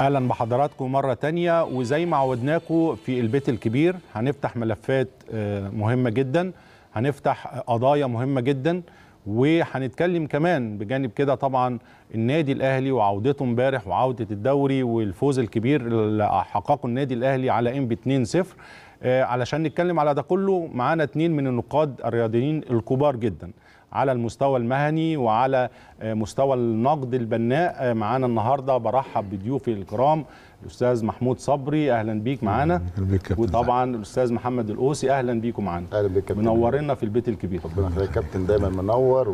اهلا بحضراتكم مره تانية وزي ما عودناكم في البيت الكبير هنفتح ملفات آه، مهمه جدا هنفتح قضايا مهمه جدا وهنتكلم كمان بجانب كده طبعا النادي الاهلي وعودته امبارح وعوده الدوري والفوز الكبير اللي حققه النادي الاهلي على ام بي 2-0 آه، علشان نتكلم على ده كله معانا اتنين من النقاد الرياضيين الكبار جدا على المستوى المهني وعلى آه، مستوى النقد البناء آه، معانا النهارده برحب بضيوفي الكرام الاستاذ محمود صبري اهلا بيك معانا أهلاً بيك كابتن وطبعا الاستاذ محمد القوسي اهلا بيكم معانا اهلا بك كابتن منورنا في البيت الكبير ربنا يخليك كابتن دايما منور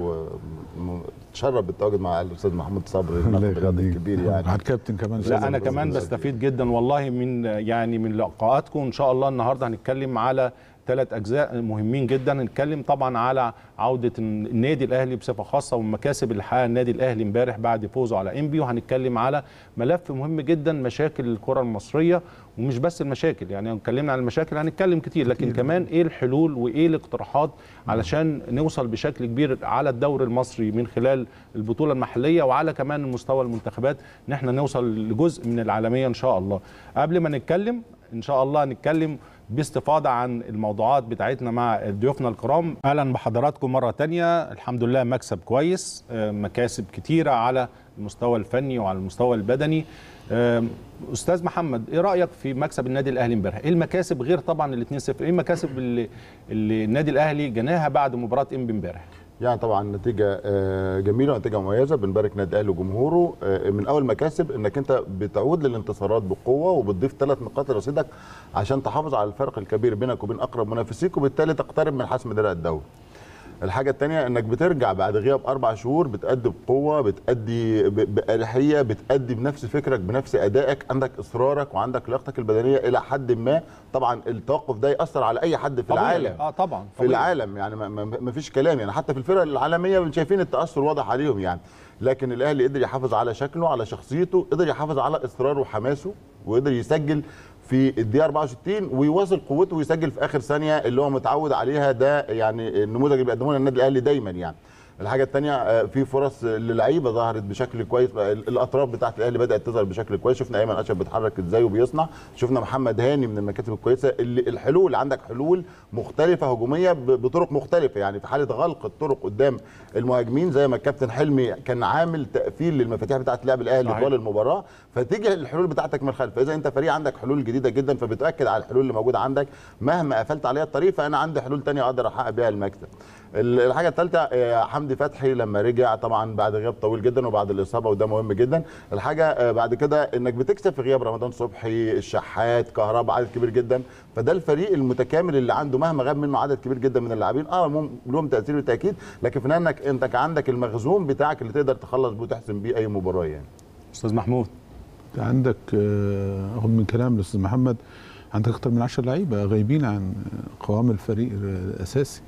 ومتشرف بالتواجد مع الاستاذ محمود صبري الناقد الرياضي الكبير يعني على الكابتن كمان لا انا ربنا كمان يبارك بستفيد جدا والله من يعني من لقاءاتكم ان شاء الله النهارده هنتكلم على ثلاث اجزاء مهمين جدا هنتكلم طبعا على عوده النادي الاهلي بصفه خاصه والمكاسب اللي حققها النادي الاهلي امبارح بعد فوزه على انبي وهنتكلم على ملف مهم جدا مشاكل الكره المصريه ومش بس المشاكل يعني لو اتكلمنا عن المشاكل هنتكلم كتير لكن كمان ايه الحلول وايه الاقتراحات علشان نوصل بشكل كبير على الدوري المصري من خلال البطوله المحليه وعلى كمان مستوى المنتخبات ان احنا نوصل لجزء من العالميه ان شاء الله قبل ما نتكلم ان شاء الله هنتكلم باستفاضه عن الموضوعات بتاعتنا مع ضيوفنا الكرام اهلا بحضراتكم مره تانية الحمد لله مكسب كويس آه، مكاسب كتيره على المستوى الفني وعلى المستوى البدني آه، استاذ محمد ايه رايك في مكسب النادي الاهلي امبارح ايه المكاسب غير طبعا ال 2-0 ايه المكاسب اللي, اللي النادي الاهلي جناها بعد مباراه انبي امبارح يعني طبعا نتيجه آه، جميله ونتيجه مميزه بنبارك نادي الاهلي وجمهوره آه، من اول مكاسب انك انت بتعود للانتصارات بقوه وبتضيف ثلاث نقاط لرصيدك عشان تحافظ على الفرق الكبير بينك وبين اقرب منافسيك وبالتالي تقترب من حسم درع الدوري الحاجة التانية انك بترجع بعد غياب اربع شهور بتأدي بقوة بتأدي ب- بأريحية بتأدي بنفس فكرك بنفس ادائك عندك اصرارك وعندك لياقتك البدنية الى حد ما طبعا التوقف ده يأثر على اي حد في طبيعي. العالم اه طبعا في طبيعي. العالم يعني ما, ما, ما فيش كلام يعني حتى في الفرق العالميه شايفين التاثر واضح عليهم يعني لكن الاهلي قدر يحافظ على شكله على شخصيته قدر يحافظ على اصراره وحماسه وقدر يسجل في الدقيقه 64 ويواصل قوته ويسجل في اخر ثانيه اللي هو متعود عليها ده يعني النموذج اللي بيقدمه لنا النادي الاهلي دايما يعني الحاجه الثانيه في فرص للعيبه ظهرت بشكل كويس الاطراف بتاعت الاهلي بدات تظهر بشكل كويس شفنا ايمن اشرف بيتحرك ازاي وبيصنع شفنا محمد هاني من المكاتب الكويسه اللي الحلول عندك حلول مختلفه هجوميه ب- بطرق مختلفه يعني في حاله غلق الطرق قدام المهاجمين زي ما الكابتن حلمي كان عامل تقفيل للمفاتيح بتاعت لعب الاهلي صحيح. طوال المباراه فتيجي الحلول بتاعتك من الخلف فاذا انت فريق عندك حلول جديده جدا فبتاكد على الحلول اللي موجوده عندك مهما قفلت عليها الطريق فانا عندي حلول تانية اقدر احقق بيها المكسب ال- الحاجه الثالثه آه، حمدي فتحي لما رجع طبعا بعد غياب طويل جدا وبعد الاصابه وده مهم جدا الحاجه آه، بعد كده انك بتكسب في غياب رمضان صبحي الشحات كهرباء عدد كبير جدا فده الفريق المتكامل اللي عنده مهما غاب منه عدد كبير جدا من اللاعبين اه مم- لهم تاثير بالتاكيد لكن في النهايه انك انت كان عندك المخزون بتاعك اللي تقدر تخلص بيه وتحسم بيه اي مباراه يعني استاذ محمود عندك آه، اخد من كلام الاستاذ محمد عندك اكتر من 10 لعيبه غايبين عن قوام الفريق الاساسي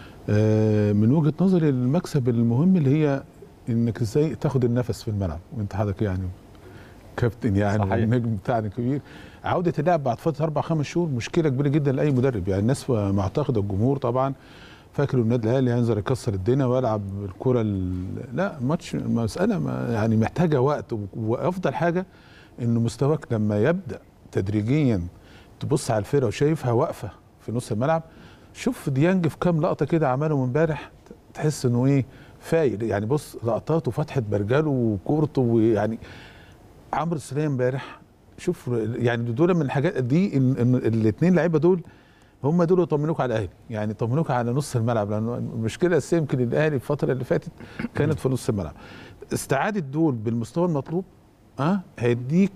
آه، من وجهه نظري المكسب المهم اللي هي انك ازاي تاخد النفس في الملعب وانت حضرتك يعني كابتن يعني صحيح. النجم بتاعنا كبير عوده اللعب بعد فتره اربع خمس شهور مشكله كبيره جدا لاي مدرب يعني الناس معتقده الجمهور طبعا فاكر النادي الاهلي هينزل يكسر الدنيا ويلعب الكره ال- لا ماتش مساله ما يعني محتاجه وقت و- وافضل حاجه ان مستواك لما يبدا تدريجيا تبص على الفرقه وشايفها واقفه في نص الملعب شوف ديانج في كام لقطه كده عملهم امبارح تحس انه ايه فايق يعني بص لقطاته فتحه برجله وكورته ويعني عمرو السوليه امبارح شوف يعني دول من الحاجات دي ان, إن الاثنين لعيبه دول هم دول يطمنوك على الاهلي يعني يطمنوك على نص الملعب لان المشكله الاساسيه يمكن الاهلي الفتره اللي فاتت كانت في نص الملعب استعاده دول بالمستوى المطلوب اه هيديك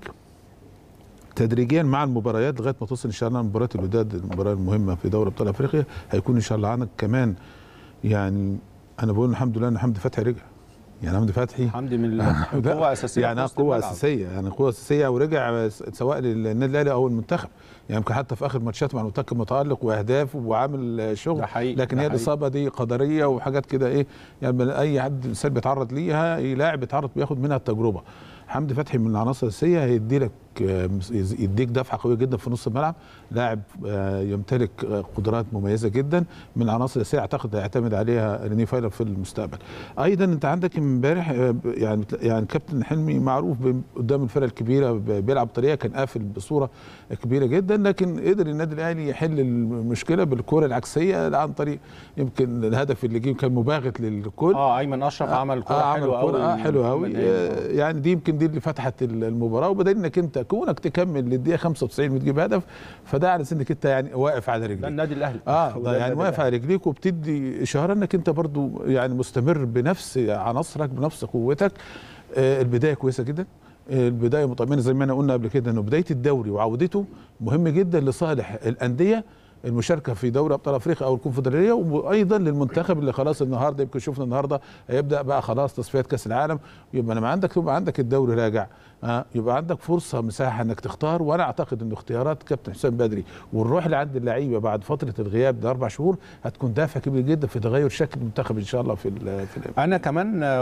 تدريجيا مع المباريات لغايه ما توصل ان شاء الله مباراه الوداد المباراه المهمه في دوري ابطال افريقيا هيكون ان شاء الله عندك كمان يعني انا بقول الحمد لله ان حمدي فتحي رجع يعني حمدي فتحي حمدي من لا، قوه اساسيه يعني في وسط قوه الملعب. اساسيه يعني قوه اساسيه ورجع سواء للنادي الاهلي او المنتخب يعني يمكن حتى في اخر ماتشات مع المنتخب متالق واهداف وعامل شغل ده حقيقي، لكن ده هي حقيقي. الاصابه دي قدريه وحاجات كده ايه يعني اي حد انسان بيتعرض ليها اي لاعب بيتعرض بياخد منها التجربه حمدي فتحي من العناصر الاساسيه هيدي لك آه، يديك دفعه قويه جدا في نص الملعب لاعب آه، يمتلك آه، قدرات مميزه جدا من العناصر الاساسيه اعتقد هيعتمد عليها ريني فايلر في المستقبل ايضا انت عندك امبارح آه، يعني يعني كابتن حلمي معروف ب- قدام الفرق الكبيره ب- بيلعب بطريقه كان قافل بصوره كبيره جدا لكن قدر النادي الاهلي يحل المشكله بالكره العكسيه عن طريق يمكن الهدف اللي جه كان مباغت للكل اه ايمن اشرف عمل كوره عمل حلوه كرة، قوي اه حلو قوي يعني دي يمكن دي اللي فتحت ال- المباراه وبدل انك انت كونك تكمل للدقيقه 95 وتجيب هدف فده على انك انت يعني واقف على ده رجليك النادي الاهلي اه وده ده يعني النادي واقف الأهلي. على رجليك وبتدي اشاره انك انت برضو يعني مستمر بنفس عناصرك بنفس قوتك آه البدايه كويسه جدا آه، البدايه مطمئنه زي ما انا قلنا قبل كده انه بدايه الدوري وعودته مهم جدا لصالح الانديه المشاركه في دوري ابطال افريقيا او الكونفدراليه وايضا للمنتخب اللي خلاص النهارده يمكن شفنا النهارده هيبدا بقى خلاص تصفيات كاس العالم يبقى لما عندك يبقى عندك الدوري راجع آه يبقى عندك فرصه مساحه انك تختار وانا اعتقد ان اختيارات كابتن حسام بدري والروح اللي عند اللعيبه بعد فتره الغياب ده اربع شهور هتكون دافع كبير جدا في تغير شكل المنتخب ان شاء الله في ال في ال انا كمان آه،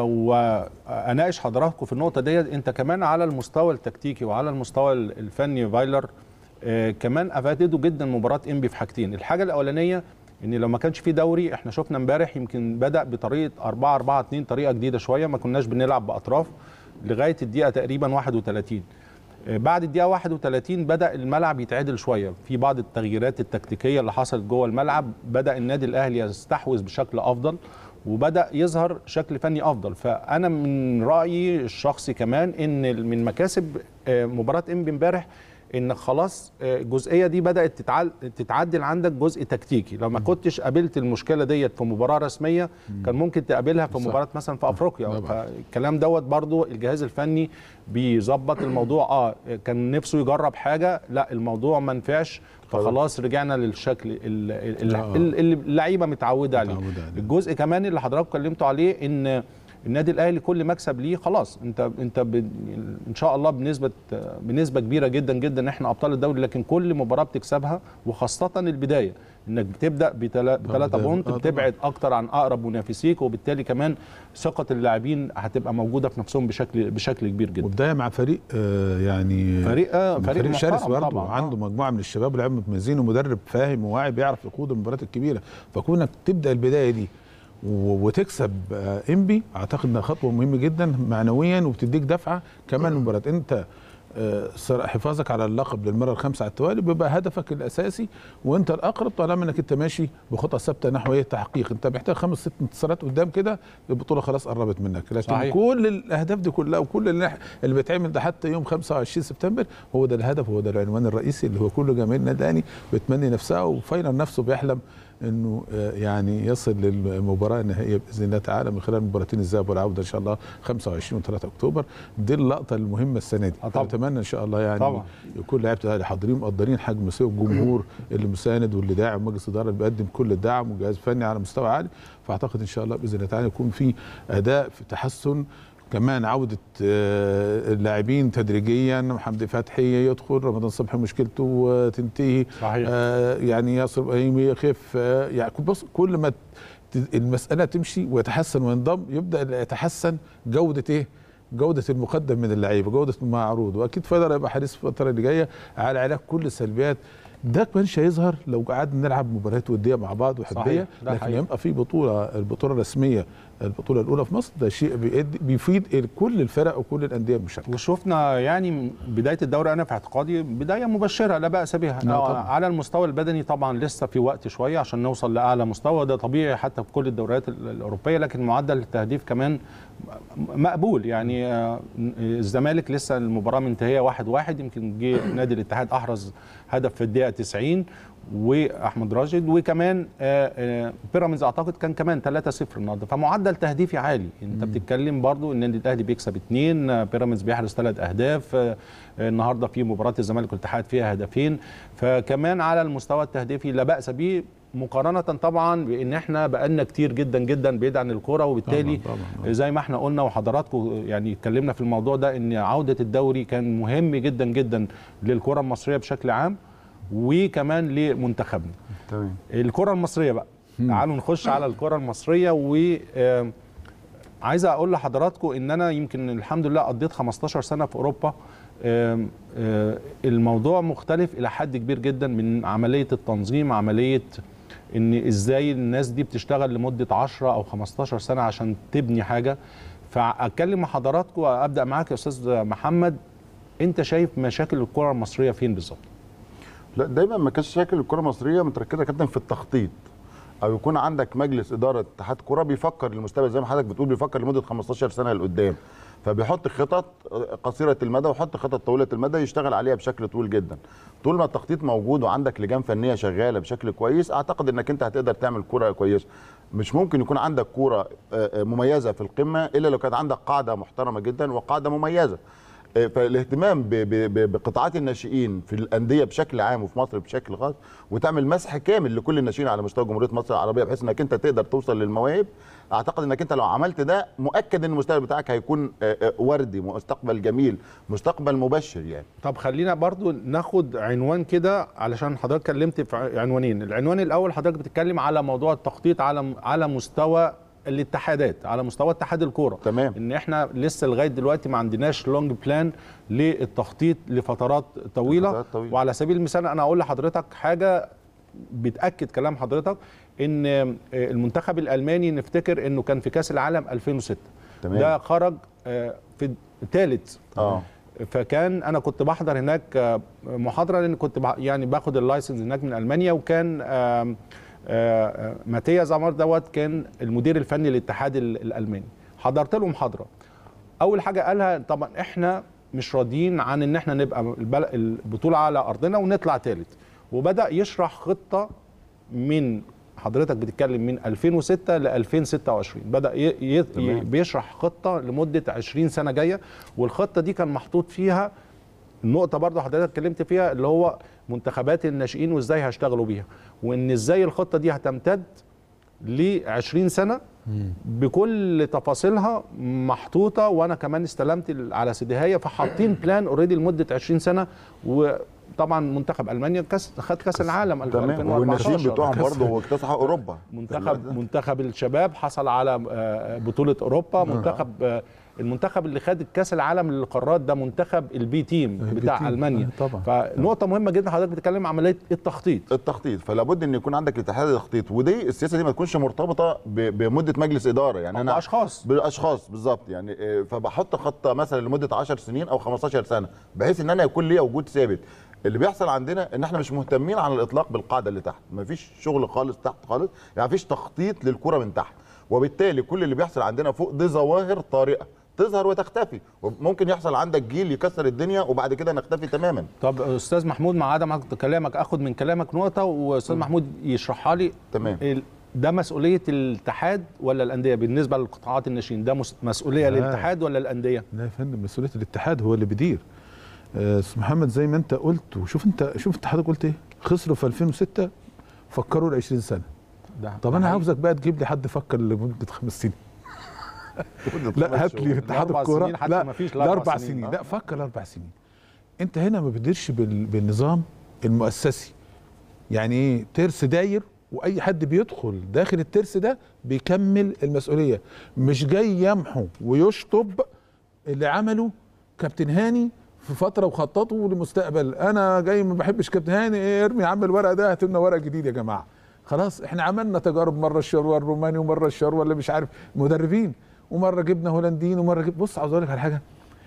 واناقش حضراتكم في النقطه ديت انت كمان على المستوى التكتيكي وعلى المستوى الفني فايلر آه، كمان افادته جدا مباراه انبي في حاجتين الحاجه الاولانيه ان لو ما كانش في دوري احنا شفنا امبارح يمكن بدا بطريقه 4 4 2 طريقه جديده شويه ما كناش بنلعب باطراف لغايه الدقيقه تقريبا 31 آه، بعد الدقيقه 31 بدا الملعب يتعدل شويه في بعض التغييرات التكتيكيه اللي حصلت جوه الملعب بدا النادي الاهلي يستحوذ بشكل افضل وبدا يظهر شكل فني افضل فانا من رايي الشخصي كمان ان من مكاسب آه، مباراه انبي امبارح ان خلاص آه، الجزئيه دي بدات تتعل... تتعدل عندك جزء تكتيكي لو ما كنتش قابلت المشكله ديت في مباراه رسميه كان ممكن تقابلها في صح. مباراه مثلا في افريقيا طبعا. فالكلام دوت برضو الجهاز الفني بيظبط الموضوع اه كان نفسه يجرب حاجه لا الموضوع ما نفعش فخلاص رجعنا للشكل ال- ال- آه. ال- اللي اللعيبه متعوده عليه متعودة عليه. الجزء كمان اللي حضراتكم اتكلمتوا عليه ان النادي الاهلي كل مكسب ليه خلاص انت انت ب... ان شاء الله بنسبه بنسبه كبيره جدا جدا احنا ابطال الدوري لكن كل مباراه بتكسبها وخاصه البدايه انك بتبدا بثلاثه بداية- بونت آه طبعاً. بتبعد اكتر عن اقرب منافسيك وبالتالي كمان ثقه اللاعبين هتبقى موجوده في نفسهم بشكل بشكل كبير جدا وبدايه مع فريق آه يعني فريق آه، فريق, فريق شرس محترم برضه طبعاً. عنده آه. مجموعه من الشباب ولاعيبه متميزين ومدرب فاهم وواعي بيعرف يقود المباريات الكبيره فكونك تبدا البدايه دي و- وتكسب آه، انبي اعتقد انها خطوه مهمه جدا معنويا وبتديك دفعه كمان المباراه انت آه، سر- حفاظك على اللقب للمره الخامسه على التوالي بيبقى هدفك الاساسي وانت الاقرب طالما انك انت ماشي بخطى ثابته نحو ايه التحقيق انت محتاج خمس ست انتصارات قدام كده البطوله خلاص قربت منك لكن صحيح. كل الاهداف دي كلها وكل اللي, اللي بيتعمل ده حتى يوم 25 سبتمبر هو ده الهدف هو ده العنوان الرئيسي اللي هو كل جماهير النادي الاهلي بتمني نفسها وفاينل نفسه بيحلم انه آه، يعني يصل للمباراه النهائيه باذن الله تعالى من خلال مباراتين الذهاب والعوده ان شاء الله 25 و3 اكتوبر دي اللقطه المهمه السنه دي آه طبعاً. اتمنى ان شاء الله يعني طبعاً. يكون لعيبه الاهلي حاضرين مقدرين حجم سوء الجمهور اللي مساند واللي داعم مجلس الاداره اللي بيقدم كل الدعم وجهاز فني على مستوى عالي فاعتقد ان شاء الله باذن الله تعالى يكون في اداء في تحسن كمان عودة آه، اللاعبين تدريجيا حمدي فتحي يدخل رمضان صبحي مشكلته آه، تنتهي صحيح. آه، يعني ياسر ابراهيم يخف آه، يعني بص كل ما ت- المسألة تمشي ويتحسن وينضم يبدأ يتحسن جودة ايه؟ جودة المقدم من اللعيبة جودة المعروض وأكيد فايلر هيبقى حريص في الفترة اللي جاية على علاج كل السلبيات ده كمان مش هيظهر لو قعدنا نلعب مباريات وديه مع بعض وحبيه صحيح، ده لكن حقيقي. يبقى في بطوله البطوله الرسميه البطوله الاولى في مصر ده شيء بيدي- بيفيد كل الفرق وكل الانديه المشاركه وشفنا يعني من بدايه الدوري انا في اعتقادي بدايه مبشره لا باس بها لا آه، طبعاً. على المستوى البدني طبعا لسه في وقت شويه عشان نوصل لاعلى مستوى ده طبيعي حتى في كل الدوريات ال- الاوروبيه لكن معدل التهديف كمان م- مقبول يعني آه، الزمالك لسه المباراه منتهيه واحد واحد يمكن جه نادي الاتحاد احرز هدف في الدقيقه 90 واحمد راشد وكمان آه، آه، بيراميدز اعتقد كان كمان 3-0 النهارده فمعدل تهديفي عالي انت بتتكلم برضو ان النادي الاهلي بيكسب اثنين آه، بيراميدز بيحرز ثلاث اهداف آه، آه، النهارده في مباراه الزمالك والاتحاد فيها هدفين فكمان على المستوى التهديفي لا باس به مقارنه طبعا بان احنا بقالنا كتير جدا جدا بعيد عن الكوره وبالتالي طبعاً، طبعاً. زي ما احنا قلنا وحضراتكم يعني اتكلمنا في الموضوع ده ان عوده الدوري كان مهم جدا جدا للكره المصريه بشكل عام وكمان لمنتخبنا تمام الكره المصريه بقى تعالوا نخش على الكره المصريه و آه، عايز اقول لحضراتكم ان انا يمكن الحمد لله قضيت 15 سنه في اوروبا آم، آه، الموضوع مختلف الى حد كبير جدا من عمليه التنظيم عمليه ان ازاي الناس دي بتشتغل لمده 10 او 15 سنه عشان تبني حاجه فاتكلم مع حضراتكم وابدا معاك يا استاذ محمد انت شايف مشاكل الكره المصريه فين بالظبط لا دايما ما كانش شكل الكره المصريه متركزه كابتن في التخطيط او يكون عندك مجلس اداره اتحاد كره بيفكر للمستقبل زي ما حضرتك بتقول بيفكر لمده 15 سنه لقدام فبيحط خطط قصيره المدى ويحط خطط طويله المدى يشتغل عليها بشكل طويل جدا طول ما التخطيط موجود وعندك لجان فنيه شغاله بشكل كويس اعتقد انك انت هتقدر تعمل كوره كويسه مش ممكن يكون عندك كوره آه، آه، مميزه في القمه الا لو كانت عندك قاعده محترمه جدا وقاعده مميزه فالاهتمام ب- ب- ب- بقطاعات الناشئين في الانديه بشكل عام وفي مصر بشكل خاص وتعمل مسح كامل لكل الناشئين على مستوى جمهوريه مصر العربيه بحيث انك انت تقدر توصل للمواهب اعتقد انك انت لو عملت ده مؤكد ان المستقبل بتاعك هيكون آه، آه، وردي مستقبل جميل مستقبل مبشر يعني طب خلينا برضو ناخد عنوان كده علشان حضرتك اتكلمت في ع- عنوانين العنوان الاول حضرتك بتتكلم على موضوع التخطيط على على مستوى الاتحادات على مستوى اتحاد الكوره تمام. ان احنا لسه لغايه دلوقتي ما عندناش لونج بلان للتخطيط لفترات طويله, لفترات طويلة. وعلى سبيل المثال انا اقول لحضرتك حاجه بتاكد كلام حضرتك ان المنتخب الالماني نفتكر انه كان في كاس العالم 2006 تمام. ده خرج آه، في ثالث اه فكان انا كنت بحضر هناك آه، محاضره لان كنت بع- يعني باخد اللايسنس هناك من المانيا وكان آم، آه، آه، ماتيا زامار دوت كان المدير الفني للاتحاد ال- الالماني حضرت له محاضره اول حاجه قالها طبعا احنا مش راضيين عن ان احنا نبقى البل- البطوله على ارضنا ونطلع ثالث وبدا يشرح خطه من حضرتك بتتكلم من 2006 ل 2026 بدا ي... ي... ي... تمام. بيشرح خطه لمده 20 سنه جايه والخطه دي كان محطوط فيها النقطة برضه حضرتك اتكلمت فيها اللي هو منتخبات الناشئين وازاي هيشتغلوا بيها وان ازاي الخطة دي هتمتد ل 20 سنة بكل تفاصيلها محطوطة وانا كمان استلمت ال- على سيديهاية فحاطين بلان اوريدي لمدة 20 سنة وطبعا منتخب المانيا كاس خد كاس العالم تمام والناشئين 2014 بتوعهم برضه اكتسحوا اوروبا في الوقت منتخب ده. منتخب الشباب حصل على آه، بطولة أوروبا منتخب آه، المنتخب اللي خد كأس العالم للقارات ده منتخب البي تيم البي بتاع تيم. ألمانيا آه، طبعا. فنقطة مهمة جدا حضرتك بتتكلم عملية التخطيط التخطيط فلا بد ان يكون عندك الاتحاد التخطيط ودي السياسه دي ما تكونش مرتبطه ب- بمده مجلس اداره يعني أو انا بأشخاص. بالاشخاص بالظبط يعني آه، فبحط خطه مثلا لمده 10 سنين او 15 سنه بحيث ان انا يكون ليا وجود ثابت اللي بيحصل عندنا ان احنا مش مهتمين على الاطلاق بالقاعده اللي تحت مفيش شغل خالص تحت خالص يعني مفيش تخطيط للكره من تحت وبالتالي كل اللي بيحصل عندنا فوق دي ظواهر طارئه تظهر وتختفي ممكن يحصل عندك جيل يكسر الدنيا وبعد كده نختفي تماما طب أستاذ محمود مع عدم كلامك أخد من كلامك نقطة وأستاذ محمود يشرحها لي تمام. ال- ده مسؤولية الاتحاد ولا الأندية بالنسبة للقطاعات الناشئين ده مس- مسؤولية لا. للاتحاد ولا الأندية؟ لا يا فندم مسؤوليه الاتحاد هو اللي بيدير آه، استاذ محمد زي ما انت قلت وشوف انت شوف انت حضرتك قلت ايه خسروا في 2006 فكروا ل 20 سنه ده طب انا عاوزك بقى تجيب لي حد فكر لمده خمس سنين لا هات لي اتحاد أربع الكوره سنين حتى لا مفيش لا لأربع اربع سنين. سنين آه. لا فكر اربع سنين انت هنا ما بتديرش بال- بالنظام المؤسسي يعني ايه ترس داير واي حد بيدخل داخل الترس ده بيكمل المسؤوليه مش جاي يمحو ويشطب اللي عمله كابتن هاني في فتره وخططه لمستقبل انا جاي ما بحبش كابتن هاني إيه ارمي يا عم الورق ده هات لنا ورق جديد يا جماعه خلاص احنا عملنا تجارب مره الشروه الروماني ومره الشروه اللي مش عارف مدربين ومره جبنا هولنديين ومره جبنا بص عاوز اقول لك على حاجه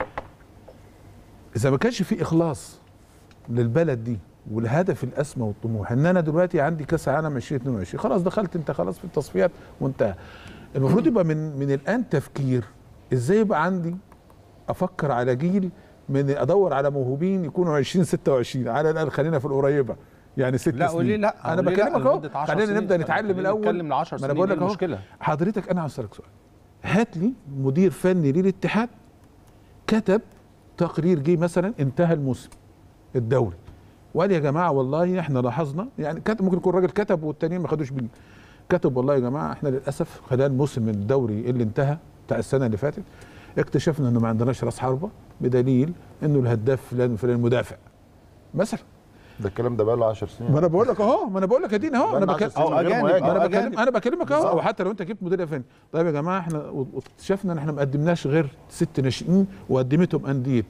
اذا ما كانش في اخلاص للبلد دي والهدف الاسمى والطموح ان انا دلوقتي عندي كاس عالم 2022 خلاص دخلت انت خلاص في التصفيات وانتهى المفروض يبقى من من الان تفكير ازاي يبقى عندي افكر على جيل من ادور على موهوبين يكونوا 20 26 على الاقل خلينا في القريبه يعني ست لا، سنين قولي لا، انا قولي لا بكلمك اهو لمدة 10 خلينا سنين. نبدا نتعلم خلينا الاول نتكلم ل 10 ما انا سنين، بقول إيه لك اهو المشكلة؟ حضرتك انا عاوز اسالك سؤال هات لي مدير فني للاتحاد كتب تقرير جه مثلا انتهى الموسم الدوري وقال يا جماعه والله احنا لاحظنا يعني كتب ممكن يكون راجل كتب والتانيين ما خدوش بيه كتب والله يا جماعه احنا للاسف خلال موسم الدوري اللي انتهى بتاع السنه اللي فاتت اكتشفنا انه ما عندناش راس حربه بدليل انه الهداف فلان فلان مدافع مثلا ده الكلام ده بقى له 10 سنين ما انا بقول لك اهو ما انا بقول لك اديني اهو انا بقالنا بكلم 10 سنين أو من غير أجانب، مهاجم. أو انا أجانب. بكلم انا بكلمك اهو بالظبط. او حتى لو انت جبت مدير فني طيب يا جماعه احنا واكتشفنا ان احنا ما قدمناش غير ست ناشئين وقدمتهم انديه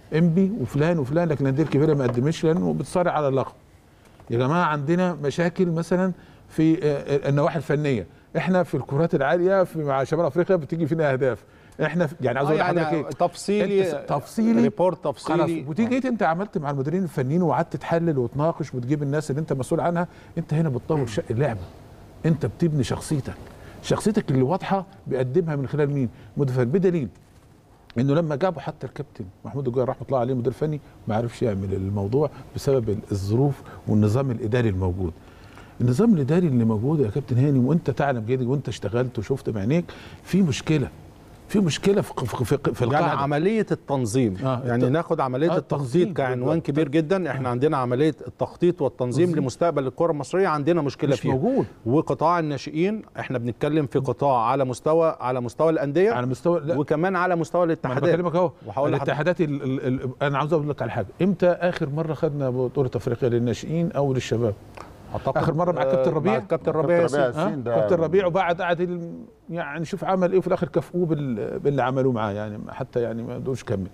انبي وفلان وفلان لكن الانديه الكبيره ما قدمتش لانه بتصارع على اللقب يا جماعه عندنا مشاكل مثلا في آه، آه، النواحي الفنيه احنا في الكرات العاليه في مع شمال افريقيا بتيجي فينا اهداف احنا في يعني عاوز آه اقول لحضرتك يعني ايه تفصيلي أنت تفصيلي ريبورت خلاص تفصيلي وتيجي جيت انت عملت مع المديرين الفنيين وقعدت تحلل وتناقش وتجيب الناس اللي انت مسؤول عنها انت هنا بتطور شق اللعبه انت بتبني شخصيتك شخصيتك اللي واضحه بيقدمها من خلال مين مدرب فني. بدليل انه لما جابوا حتى الكابتن محمود الجوهري رحمه الله عليه مدير فني ما عرفش يعمل الموضوع بسبب الظروف والنظام الاداري الموجود النظام الاداري اللي موجود يا كابتن هاني وانت تعلم جيد وانت اشتغلت وشفت بعينيك في مشكله في مشكله في في, في, في يعني القاعده عمليه التنظيم آه، يعني الت- ناخد عمليه آه، التخطيط التنظيم كعنوان بالظبط. كبير جدا احنا عندنا عمليه التخطيط والتنظيم تنظيم. لمستقبل الكره المصريه عندنا مشكله مش فيها موجود. وقطاع الناشئين احنا بنتكلم في قطاع على مستوى على مستوى الانديه على مستوى لا وكمان على مستوى ما انا الاتحادات بكلمك اهو وهقول لحضرتك الاتحادات ال ال ال انا عاوز اقول لك على حاجه امتى اخر مره خدنا بطوله افريقيا للناشئين او للشباب أعتقد آخر مرة مع آه، الكابتن ربيع؟ مع الكابتن كابتن ربيع ربيع ياسين. ها ياسين ده- كابتن ربيع وبعد قعد ال- يعني شوف عمل ايه وفي الاخر كافئوه بال- باللي عملوه معاه يعني حتى يعني ما قدروش كمل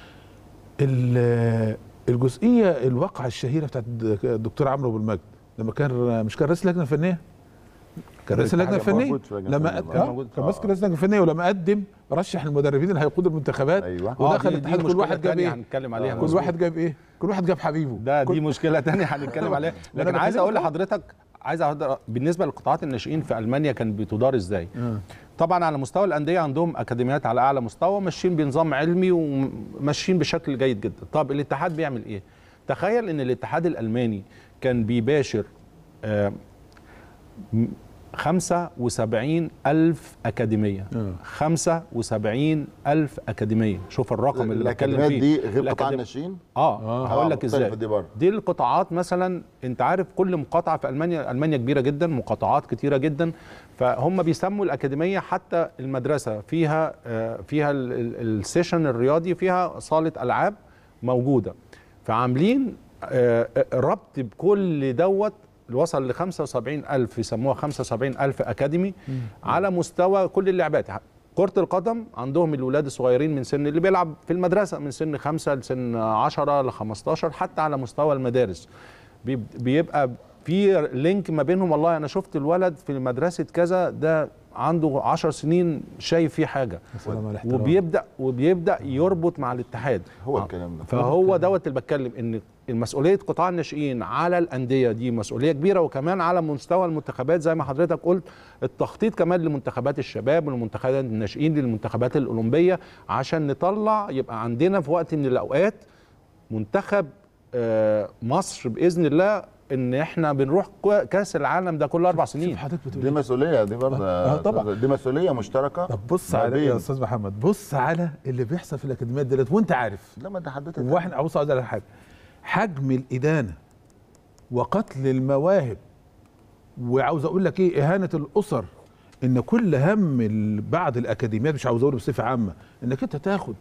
ال- الجزئيه الواقعه الشهيره بتاعت الدكتور عمرو ابو المجد لما كان مش كان رئيس اللجنه الفنيه كان رئيس اللجنه الاتحاد الفنيه موجود في اللجنة لما الفنية. قد- كان آه، موجود. كان ماسك رئيس اللجنه الفنيه ولما قدم رشح المدربين اللي هيقودوا المنتخبات ايوه آه، ودخل دي- دي الاتحاد كل مشكلة واحد جاب تانية ايه هنتكلم عليها كل مظبوط. واحد جاب ايه كل واحد جاب حبيبه ده كل- دي مشكله تانية هنتكلم عليها ما لكن أنا عايز اقول بكلمك أهو. لحضرتك عايز أقول بالنسبه لقطاعات الناشئين في المانيا كان بتدار ازاي آه. طبعا على مستوى الانديه عندهم اكاديميات على اعلى مستوى ماشيين بنظام علمي وماشيين بشكل جيد جدا طب الاتحاد بيعمل ايه تخيل ان الاتحاد الالماني كان بيباشر آه، م- 75 ألف أكاديمية آه. 75 ألف أكاديمية شوف الرقم اللي بتكلم الاكاديميات فيه دي غير قطاع الأكاديم- الناشئين اه, آه. هقول لك مختلفة ازاي دي برضه. دي القطاعات مثلا انت عارف كل مقاطعه في المانيا المانيا كبيره جدا مقاطعات كتيره جدا فهم بيسموا الاكاديميه حتى المدرسه فيها آه، فيها ال- ال- السيشن الرياضي فيها صاله العاب موجوده فعاملين آه، آه، ربط بكل دوت اللي وصل ل 75000 يسموها 75000 اكاديمي على مستوى كل اللعبات كرة القدم عندهم الولاد الصغيرين من سن اللي بيلعب في المدرسة من سن خمسة لسن 10 ل 15 حتى على مستوى المدارس بيب- بيبقى في لينك ما بينهم والله انا شفت الولد في مدرسة كذا ده عنده 10 سنين شايف فيه حاجة سلام على الاحترام. وبيبدأ وبيبدأ يربط مع الاتحاد هو آه. الكلام ده فهو دوت اللي بتكلم ان المسؤوليه قطاع الناشئين على الانديه دي مسؤوليه كبيره وكمان على مستوى المنتخبات زي ما حضرتك قلت التخطيط كمان لمنتخبات الشباب ولمنتخبات الناشئين للمنتخبات الاولمبيه عشان نطلع يبقى عندنا في وقت من الاوقات منتخب آه، مصر باذن الله ان احنا بنروح كو- كاس العالم ده كل اربع سنين شوف حضرتك بتقول دي إيه؟ مسؤوليه دي برضه آه، طبعا. دي مسؤوليه مشتركه طب بص ما على إيه يا بين- استاذ محمد بص على اللي بيحصل في الاكاديميات دلوقتي وانت عارف لا ما انت حددت واحنا عاوز اقول لك حاجه حجم الادانه وقتل المواهب وعاوز اقول لك ايه اهانه الاسر ان كل هم ال- بعض الاكاديميات مش عاوز اقول بصفه عامه انك انت تاخد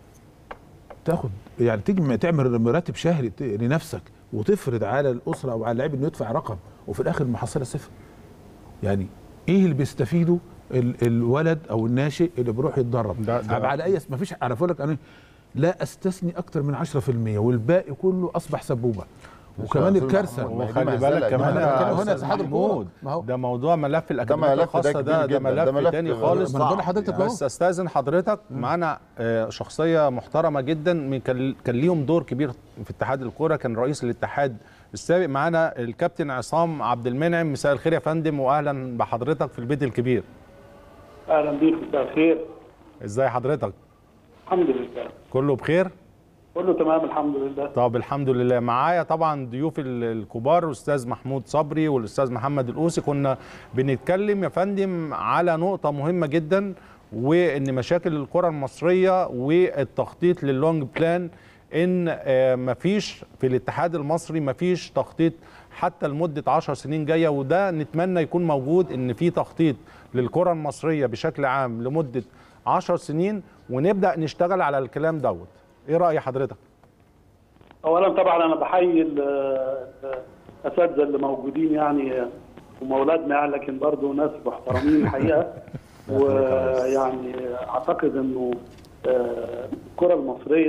تاخد يعني تجمع تعمل مرتب شهري ت- لنفسك وتفرض على الاسره او على اللاعب انه يدفع رقم وفي الاخر المحصله صفر يعني ايه اللي بيستفيده ال- الولد او الناشئ اللي بيروح يتدرب ده- ده- على اي ما فيش على بقول لك انا لا استثني اكتر من 10% والباقي كله اصبح سبوبه وكمان أستاذ الكارثه محمود، ما هي دي وخلي مهزلة، بالك دي كمان مهزلة. يا بتكلم هنا أستاذ اتحاد الكورة. محمود ما هو- ده موضوع ملف الاكاديميات ملف ده الخاصه كبير ده ده جدا، ملف, ده ملف تاني صعب. خالص ما انا بقول لحضرتك اهو بس استاذن حضرتك معانا آه، شخصيه محترمه جدا من كان كان ليهم دور كبير في اتحاد الكوره كان رئيس الاتحاد السابق معانا الكابتن عصام عبد المنعم مساء الخير يا فندم واهلا بحضرتك في البيت الكبير اهلا بيك مساء الخير ازاي حضرتك الحمد لله كله بخير كله تمام الحمد لله طب الحمد لله معايا طبعا ضيوف ال- الكبار الاستاذ محمود صبري والاستاذ محمد القوسي كنا بنتكلم يا فندم على نقطه مهمه جدا وان مشاكل الكره المصريه والتخطيط لللونج بلان ان آه، مفيش في الاتحاد المصري مفيش تخطيط حتى لمده 10 سنين جايه وده نتمنى يكون موجود ان في تخطيط للكره المصريه بشكل عام لمده 10 سنين ونبدا نشتغل على الكلام دوت ايه راي حضرتك اولا طبعا انا بحيي ال- ال- الاساتذه اللي موجودين يعني هم اولادنا يعني لكن برضه ناس محترمين الحقيقه ويعني اعتقد انه آه، الكره المصريه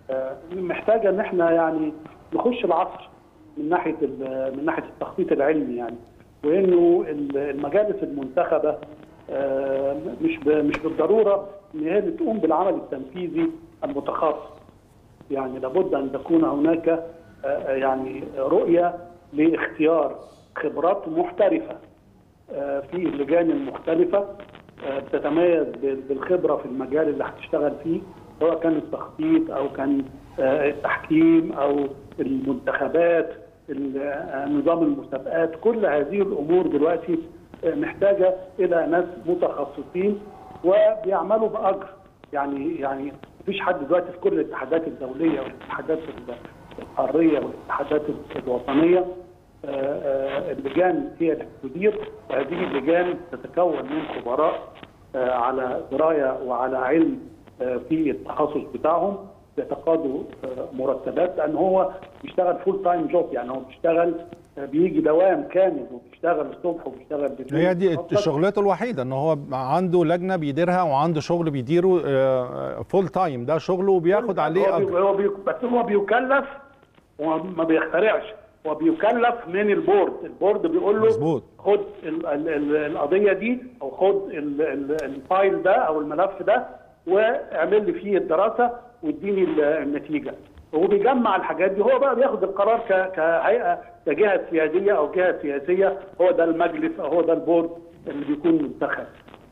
آه، محتاجه ان احنا يعني نخش العصر من ناحيه ال- من ناحيه التخطيط العلمي يعني وانه ال- المجالس المنتخبه آه، مش ب- مش بالضروره ان هي اللي تقوم بالعمل التنفيذي المتخصص يعني لابد ان تكون هناك آه، آه، يعني رؤيه لاختيار خبرات محترفه آه، في اللجان المختلفه آه، بتتميز بال- بالخبره في المجال اللي هتشتغل فيه سواء كان التخطيط او كان آه، التحكيم او المنتخبات ال- آه، نظام المسابقات كل هذه الامور دلوقتي آه، محتاجه الى ناس متخصصين وبيعملوا باجر يعني يعني مفيش حد دلوقتي في كل الاتحادات الدوليه والاتحادات القاريه والاتحادات الوطنيه آه، آه، اللجان هي اللي بتدير وهذه اللجان تتكون من خبراء آه، على درايه وعلى علم آه، في التخصص بتاعهم بيتقاضوا آه، مرتبات لان هو بيشتغل فول تايم جوب يعني هو بيشتغل آه، بيجي دوام كامل وبيشتغل الصبح وبيشتغل بالليل هي دي فقط. شغلته الوحيده ان هو عنده لجنه بيديرها وعنده شغل بيديره فول تايم ده شغله وبياخد عليه هو بي- اجر هو بي... بس هو بيكلف هو ما بيخترعش هو بيكلف من البورد البورد بيقول له مظبوط. خد ال... ال... ال... القضيه دي او خد ال... ال... الفايل ده او الملف ده واعمل لي فيه الدراسه واديني ال- النتيجه هو بيجمع الحاجات دي هو بقى بياخد القرار ك... كهيئه كجهه سياديه او جهه سياسيه هو ده المجلس او هو ده البورد اللي بيكون منتخب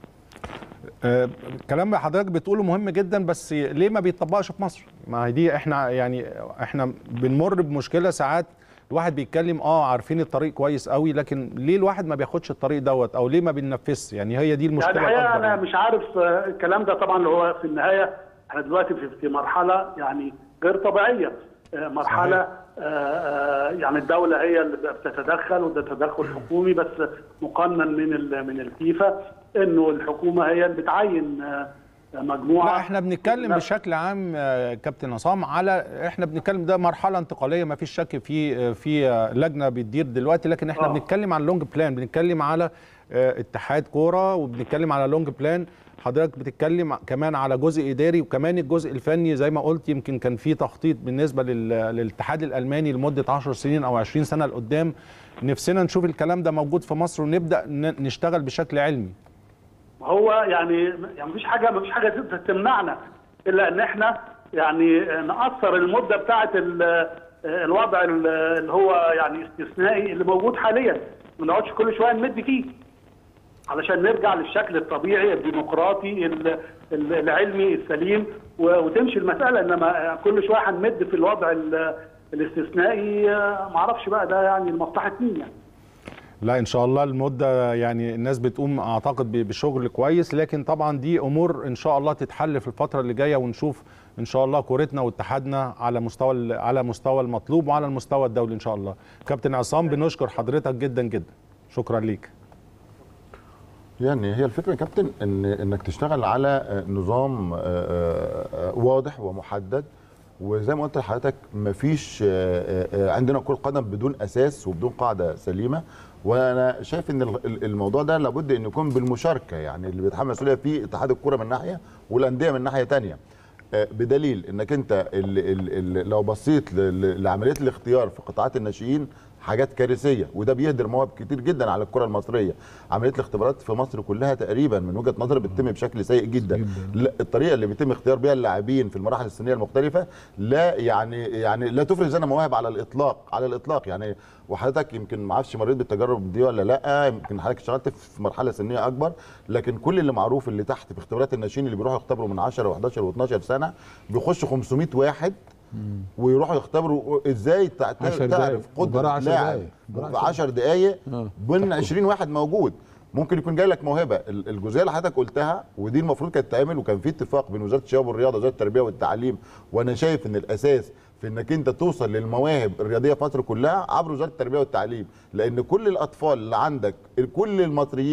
آه، الكلام حضرتك بتقوله مهم جدا بس ليه ما بيطبقش في مصر؟ ما هي دي احنا يعني احنا بنمر بمشكله ساعات الواحد بيتكلم اه عارفين الطريق كويس قوي لكن ليه الواحد ما بياخدش الطريق دوت او ليه ما بينفذش؟ يعني هي دي المشكله يعني الحقيقه الأكبر انا يعني. مش عارف آه، الكلام ده طبعا اللي هو في النهايه احنا دلوقتي في في مرحله يعني غير طبيعيه آه، مرحله صحيح. آه، آه، يعني الدوله هي اللي بتتدخل وده تدخل حكومي بس مقنن من ال- من الفيفا انه الحكومه هي اللي بتعين آه، مجموعه لا احنا بنتكلم لا، بشكل عام آه، كابتن عصام على احنا بنتكلم ده مرحله انتقاليه ما فيش شك في آه، في آه، لجنه بتدير دلوقتي لكن احنا آه. بنتكلم عن لونج بلان بنتكلم على آه، اتحاد كوره وبنتكلم على لونج بلان حضرتك بتتكلم كمان على جزء اداري وكمان الجزء الفني زي ما قلت يمكن كان في تخطيط بالنسبه لل- للاتحاد الالماني لمده 10 سنين او 20 سنه لقدام نفسنا نشوف الكلام ده موجود في مصر ونبدا ن- نشتغل بشكل علمي هو يعني يعني مفيش حاجه مفيش حاجه تقدر تمنعنا الا ان احنا يعني نقصر المده بتاعه ال- الوضع ال- اللي هو يعني استثنائي اللي موجود حاليا ما نقعدش كل شويه نمد فيه علشان نرجع للشكل الطبيعي الديمقراطي ال- ال- العلمي السليم و- وتمشي المساله انما كل شويه هنمد في الوضع ال- الاستثنائي معرفش بقى ده يعني لمصلحه مين يعني لا ان شاء الله المده يعني الناس بتقوم اعتقد ب- بشغل كويس لكن طبعا دي امور ان شاء الله تتحل في الفتره اللي جايه ونشوف ان شاء الله كورتنا واتحادنا على مستوى ال- على مستوى المطلوب وعلى المستوى الدولي ان شاء الله كابتن عصام بنشكر حضرتك جدا جدا شكرا ليك يعني هي الفكره يا كابتن ان انك تشتغل على آه، نظام آه، آه، آه، واضح ومحدد وزي ما قلت لحضرتك مفيش آه، آه، عندنا كره قدم بدون اساس وبدون قاعده سليمه وانا شايف ان ال- ال- الموضوع ده لابد ان يكون بالمشاركه يعني اللي بيتحمل المسؤوليه فيه اتحاد الكره من ناحيه والانديه من ناحيه تانية آه، بدليل انك انت ال ال ال لو بصيت ل- ل- لعمليه الاختيار في قطاعات الناشئين حاجات كارثيه وده بيهدر مواهب كتير جدا على الكره المصريه عمليه الاختبارات في مصر كلها تقريبا من وجهه نظري بتتم بشكل سيء جدا جداً. لا الطريقه اللي بيتم اختيار بيها اللاعبين في المراحل السنيه المختلفه لا يعني يعني لا تفرز لنا مواهب على الاطلاق على الاطلاق يعني وحضرتك يمكن ما اعرفش مريت بالتجارب دي ولا لا يمكن حضرتك اشتغلت في مرحله سنيه اكبر لكن كل اللي معروف اللي تحت في اختبارات الناشئين اللي بيروحوا يختبروا من 10 و11 و12 سنه بيخشوا 500 واحد ويروحوا يختبروا ازاي تع- عشر تعرف دقايق. قدره مباراة عشر لاعب دقايق. مباراة في عشر 10 دقائق آه. بين 20 واحد موجود ممكن يكون جاي لك موهبه ال- الجزئيه اللي حضرتك قلتها ودي المفروض كانت تعمل وكان في اتفاق بين وزاره الشباب والرياضه ووزاره التربيه والتعليم وانا شايف ان الاساس في انك انت توصل للمواهب الرياضيه في مصر كلها عبر وزاره التربيه والتعليم لان كل الاطفال اللي عندك كل المصريين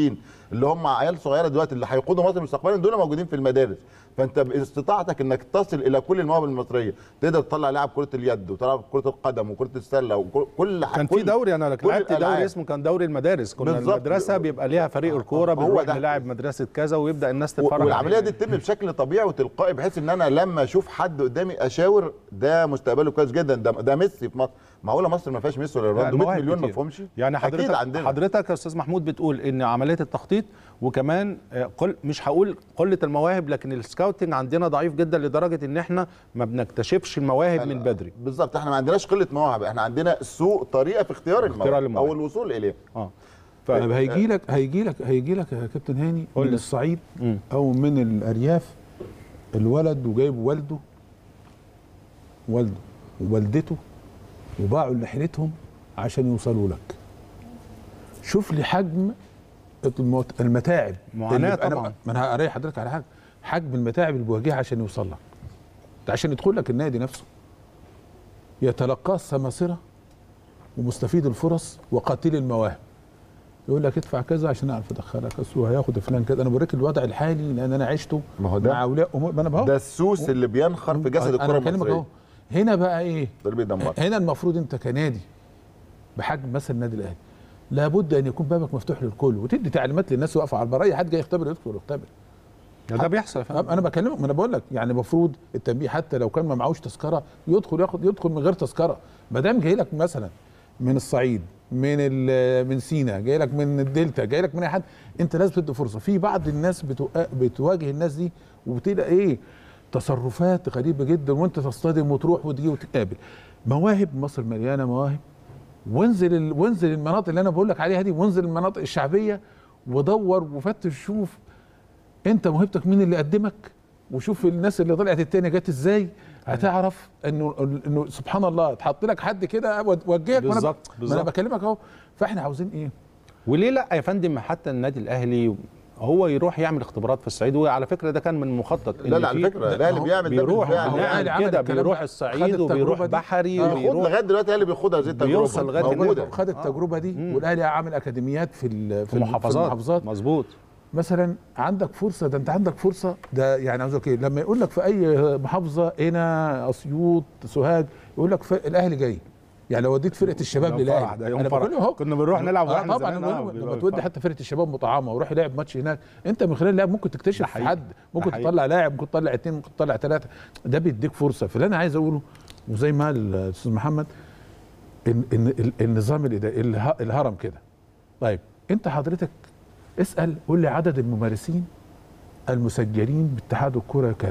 اللي هم عيال صغيره دلوقتي اللي هيقودوا مصر مستقبلا دول موجودين في المدارس فانت باستطاعتك انك تصل الى كل المواهب المصريه تقدر تطلع لاعب كره اليد وتلعب كره القدم وكره السله وكل كان في دوري انا كل لعبت دوري الألعاب. اسمه كان دوري المدارس كنا بالظبط. المدرسه بيبقى ليها فريق الكوره هو بنروح ده. نلاعب مدرسه كذا ويبدا الناس تتفرج والعمليه علينا. دي تتم بشكل طبيعي وتلقائي بحيث ان انا لما اشوف حد قدامي اشاور ده مستقبله كويس جدا ده ده ميسي في مصر معقوله مصر ما فيهاش ميسي ولا لا، رونالدو 100 المواهب مليون ما كتير. فيهمش يعني أكيد حضرتك عندنا حضرتك يا استاذ محمود بتقول ان عمليه التخطيط وكمان آه، قل مش هقول قله المواهب لكن السكاوتنج عندنا ضعيف جدا لدرجه ان احنا ما بنكتشفش المواهب من بدري بالظبط احنا ما عندناش قله مواهب احنا عندنا سوء طريقه في اختيار المواهب المواهب. او الوصول اليه اه ف... طيب هيجي لك هيجي لك هيجي لك يا كابتن هاني قول من لي. الصعيد مم. او من الارياف الولد وجايب والده والده ووالدته وباعوا اللي حيلتهم عشان يوصلوا لك شوف لي حجم المت- المتاعب معاناة اللي- أنا- طبعاً. ما انا هقري حضرتك على حاجه حجم المتاعب اللي بيواجهها عشان يوصل لك ده عشان يدخل لك النادي نفسه يتلقاه السماسره ومستفيد الفرص وقاتل المواهب يقول لك ادفع كذا عشان اعرف ادخلك اصل هياخد فلان كذا انا بوريك الوضع الحالي لان انا عشته ما هو ده- مع اولياء امور ما انا بهو ده السوس اللي بينخر في جسد أنا الكره بكلمك المصريه أهو. هنا بقى ايه ده اللي بيدمر هنا المفروض انت كنادي بحجم مثلا النادي الاهلي لابد ان يكون بابك مفتوح للكل وتدي تعليمات للناس واقفه على البر اي حد جاي يختبر يدخل يختبر ده, ده بيحصل يا فندم. انا بكلمك ما انا بقول لك يعني المفروض التنبيه حتى لو كان ما معهوش تذكره يدخل ياخد يدخل من غير تذكره ما دام جاي لك مثلا من الصعيد من ال- من سينا جاي لك من الدلتا جاي لك من اي حد انت لازم تدي فرصه في بعض الناس بتو- بتواجه الناس دي وبتلاقي ايه تصرفات غريبه جدا وانت تصطدم وتروح وتجي وتقابل مواهب مصر مليانه مواهب وانزل ال... وانزل المناطق اللي انا بقول لك عليها دي وانزل المناطق الشعبيه ودور وفتش شوف انت موهبتك مين اللي قدمك وشوف الناس اللي طلعت التانية جت ازاي هتعرف انه انه سبحان الله اتحط لك حد كده وجهك ما انا بالظبط، ما انا بالظبط. بكلمك اهو فاحنا عاوزين ايه؟ وليه لا يا فندم حتى النادي الاهلي هو يروح يعمل اختبارات في الصعيد وعلى فكره ده كان من مخطط إن لا لا على في- فكره الاهلي بيعمل ده بيروح بالفعل. هو نعم الأهلي عمل كده الكلام بيروح ده. الصعيد خد التجربة وبيروح دي. بحري بياخد وبيروح لغايه دلوقتي الاهلي بياخدها زي التجربه بيوصل لغاية موجوده دلوقتي. خد التجربه دي والاهلي عامل اكاديميات في ال- في المحافظات المحافظات مظبوط مثلا عندك فرصه ده انت عندك فرصه ده يعني عاوز اقول ايه لما يقول لك في اي محافظه هنا اسيوط سوهاج يقول لك فرق الاهلي جاي يعني لو وديت فرقه الشباب يوم للاهلي فرح ده يوم أنا فرح. بقول له أهو. كنا بنروح نلعب آه واحنا طبعا زمان، أنا آه، بقول له بيبقى لما تودي فرح. حتى فرقه الشباب مطعمه ويروح يلعب ماتش هناك انت من خلال اللعب ممكن تكتشف ده حقيقي. حد ممكن ده حقيقي. تطلع لاعب ممكن تطلع اثنين ممكن تطلع ثلاثه ده بيديك فرصه فاللي انا عايز اقوله وزي ما قال الاستاذ محمد ان ان ال- النظام الاداري اله- الهرم كده طيب انت حضرتك اسال قول لي عدد الممارسين المسجلين باتحاد الكره كام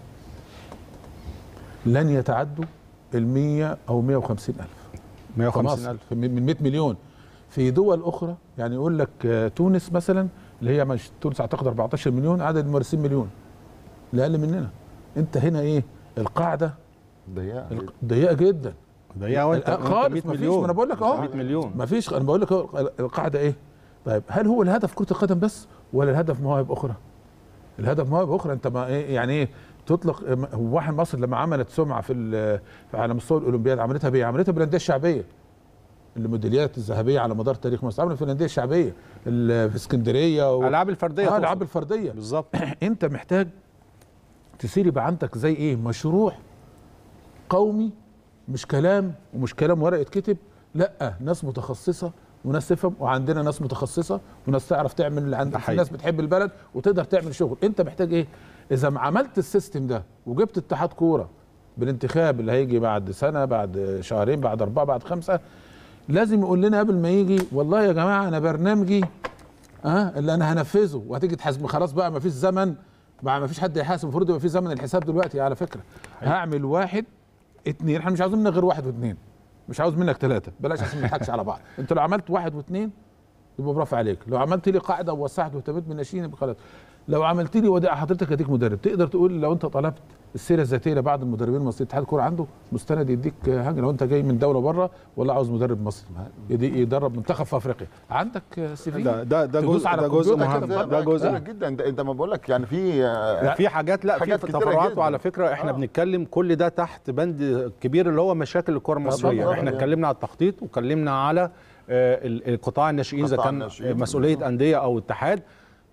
لن يتعدوا ال 100 او 150 الف 150000 في من من 100 مليون في دول اخرى يعني يقول لك آه، تونس مثلا اللي هي مش تونس اعتقد 14 مليون عدد الممارسين مليون لا اقل مننا انت هنا ايه القاعده ضيقه الق- ضيقه جدا ده يا وانت لا، أنت خالص 100 مفيش مليون ما انا بقول لك اهو 100 مليون ما فيش انا بقول لك أهو، القاعده ايه طيب هل هو الهدف كره القدم بس ولا الهدف مواهب اخرى الهدف مواهب اخرى انت ما إيه يعني ايه تطلق هو واحد مصر لما عملت سمعه في ال- على مستوى الاولمبياد عملتها بايه عملتها بالانديه الشعبيه الميداليات الذهبيه على مدار تاريخ مصر عملت في الانديه الشعبيه ال- في اسكندريه و... الالعاب الفرديه اه تقصد. الالعاب الفرديه بالظبط انت محتاج تسير يبقى عندك زي ايه مشروع قومي مش كلام ومش كلام ورقه كتب لا ناس متخصصه وناس تفهم وعندنا ناس متخصصه وناس تعرف تعمل اللي عندك في حقيقي. ناس بتحب البلد وتقدر تعمل شغل انت محتاج ايه اذا ما عملت السيستم ده وجبت اتحاد كوره بالانتخاب اللي هيجي بعد سنه بعد شهرين بعد اربعه بعد خمسه لازم يقول لنا قبل ما يجي والله يا جماعه انا برنامجي اه اللي انا هنفذه وهتيجي تحاسب خلاص بقى ما فيش زمن بقى ما فيش حد يحاسب المفروض يبقى في زمن الحساب دلوقتي على فكره هعمل واحد اتنين احنا مش عاوزين منك غير واحد واثنين مش عاوز منك ثلاثه بلاش عشان ما نضحكش على بعض انت لو عملت واحد واثنين يبقى برافو عليك لو عملت لي قاعده ووسعت واهتميت بالناشئين يبقى خلاص لو عملت لي وديعه حضرتك اديك مدرب تقدر تقول لو انت طلبت السيره الذاتيه لبعض المدربين المصريين اتحاد الكوره عنده مستند يديك حاجه لو انت جاي من دوله بره ولا عاوز مدرب مصري يدي- يدرب منتخب في افريقيا عندك سي في ده ده ده تدوس جزء على ده جزء الكمبيوتر مهم كده ده جزء كتير جدا انت انت ما بقول لك يعني في آه، لا. في حاجات لا حاجات في كتيرة تفرعات جداً. وعلى فكره احنا آه. بنتكلم كل ده تحت بند كبير اللي هو مشاكل الكره المصريه طبعاً. احنا اتكلمنا على التخطيط واتكلمنا على آه، ال- القطاع الناشئين اذا قطاع كان الناشئين. مسؤوليه انديه او اتحاد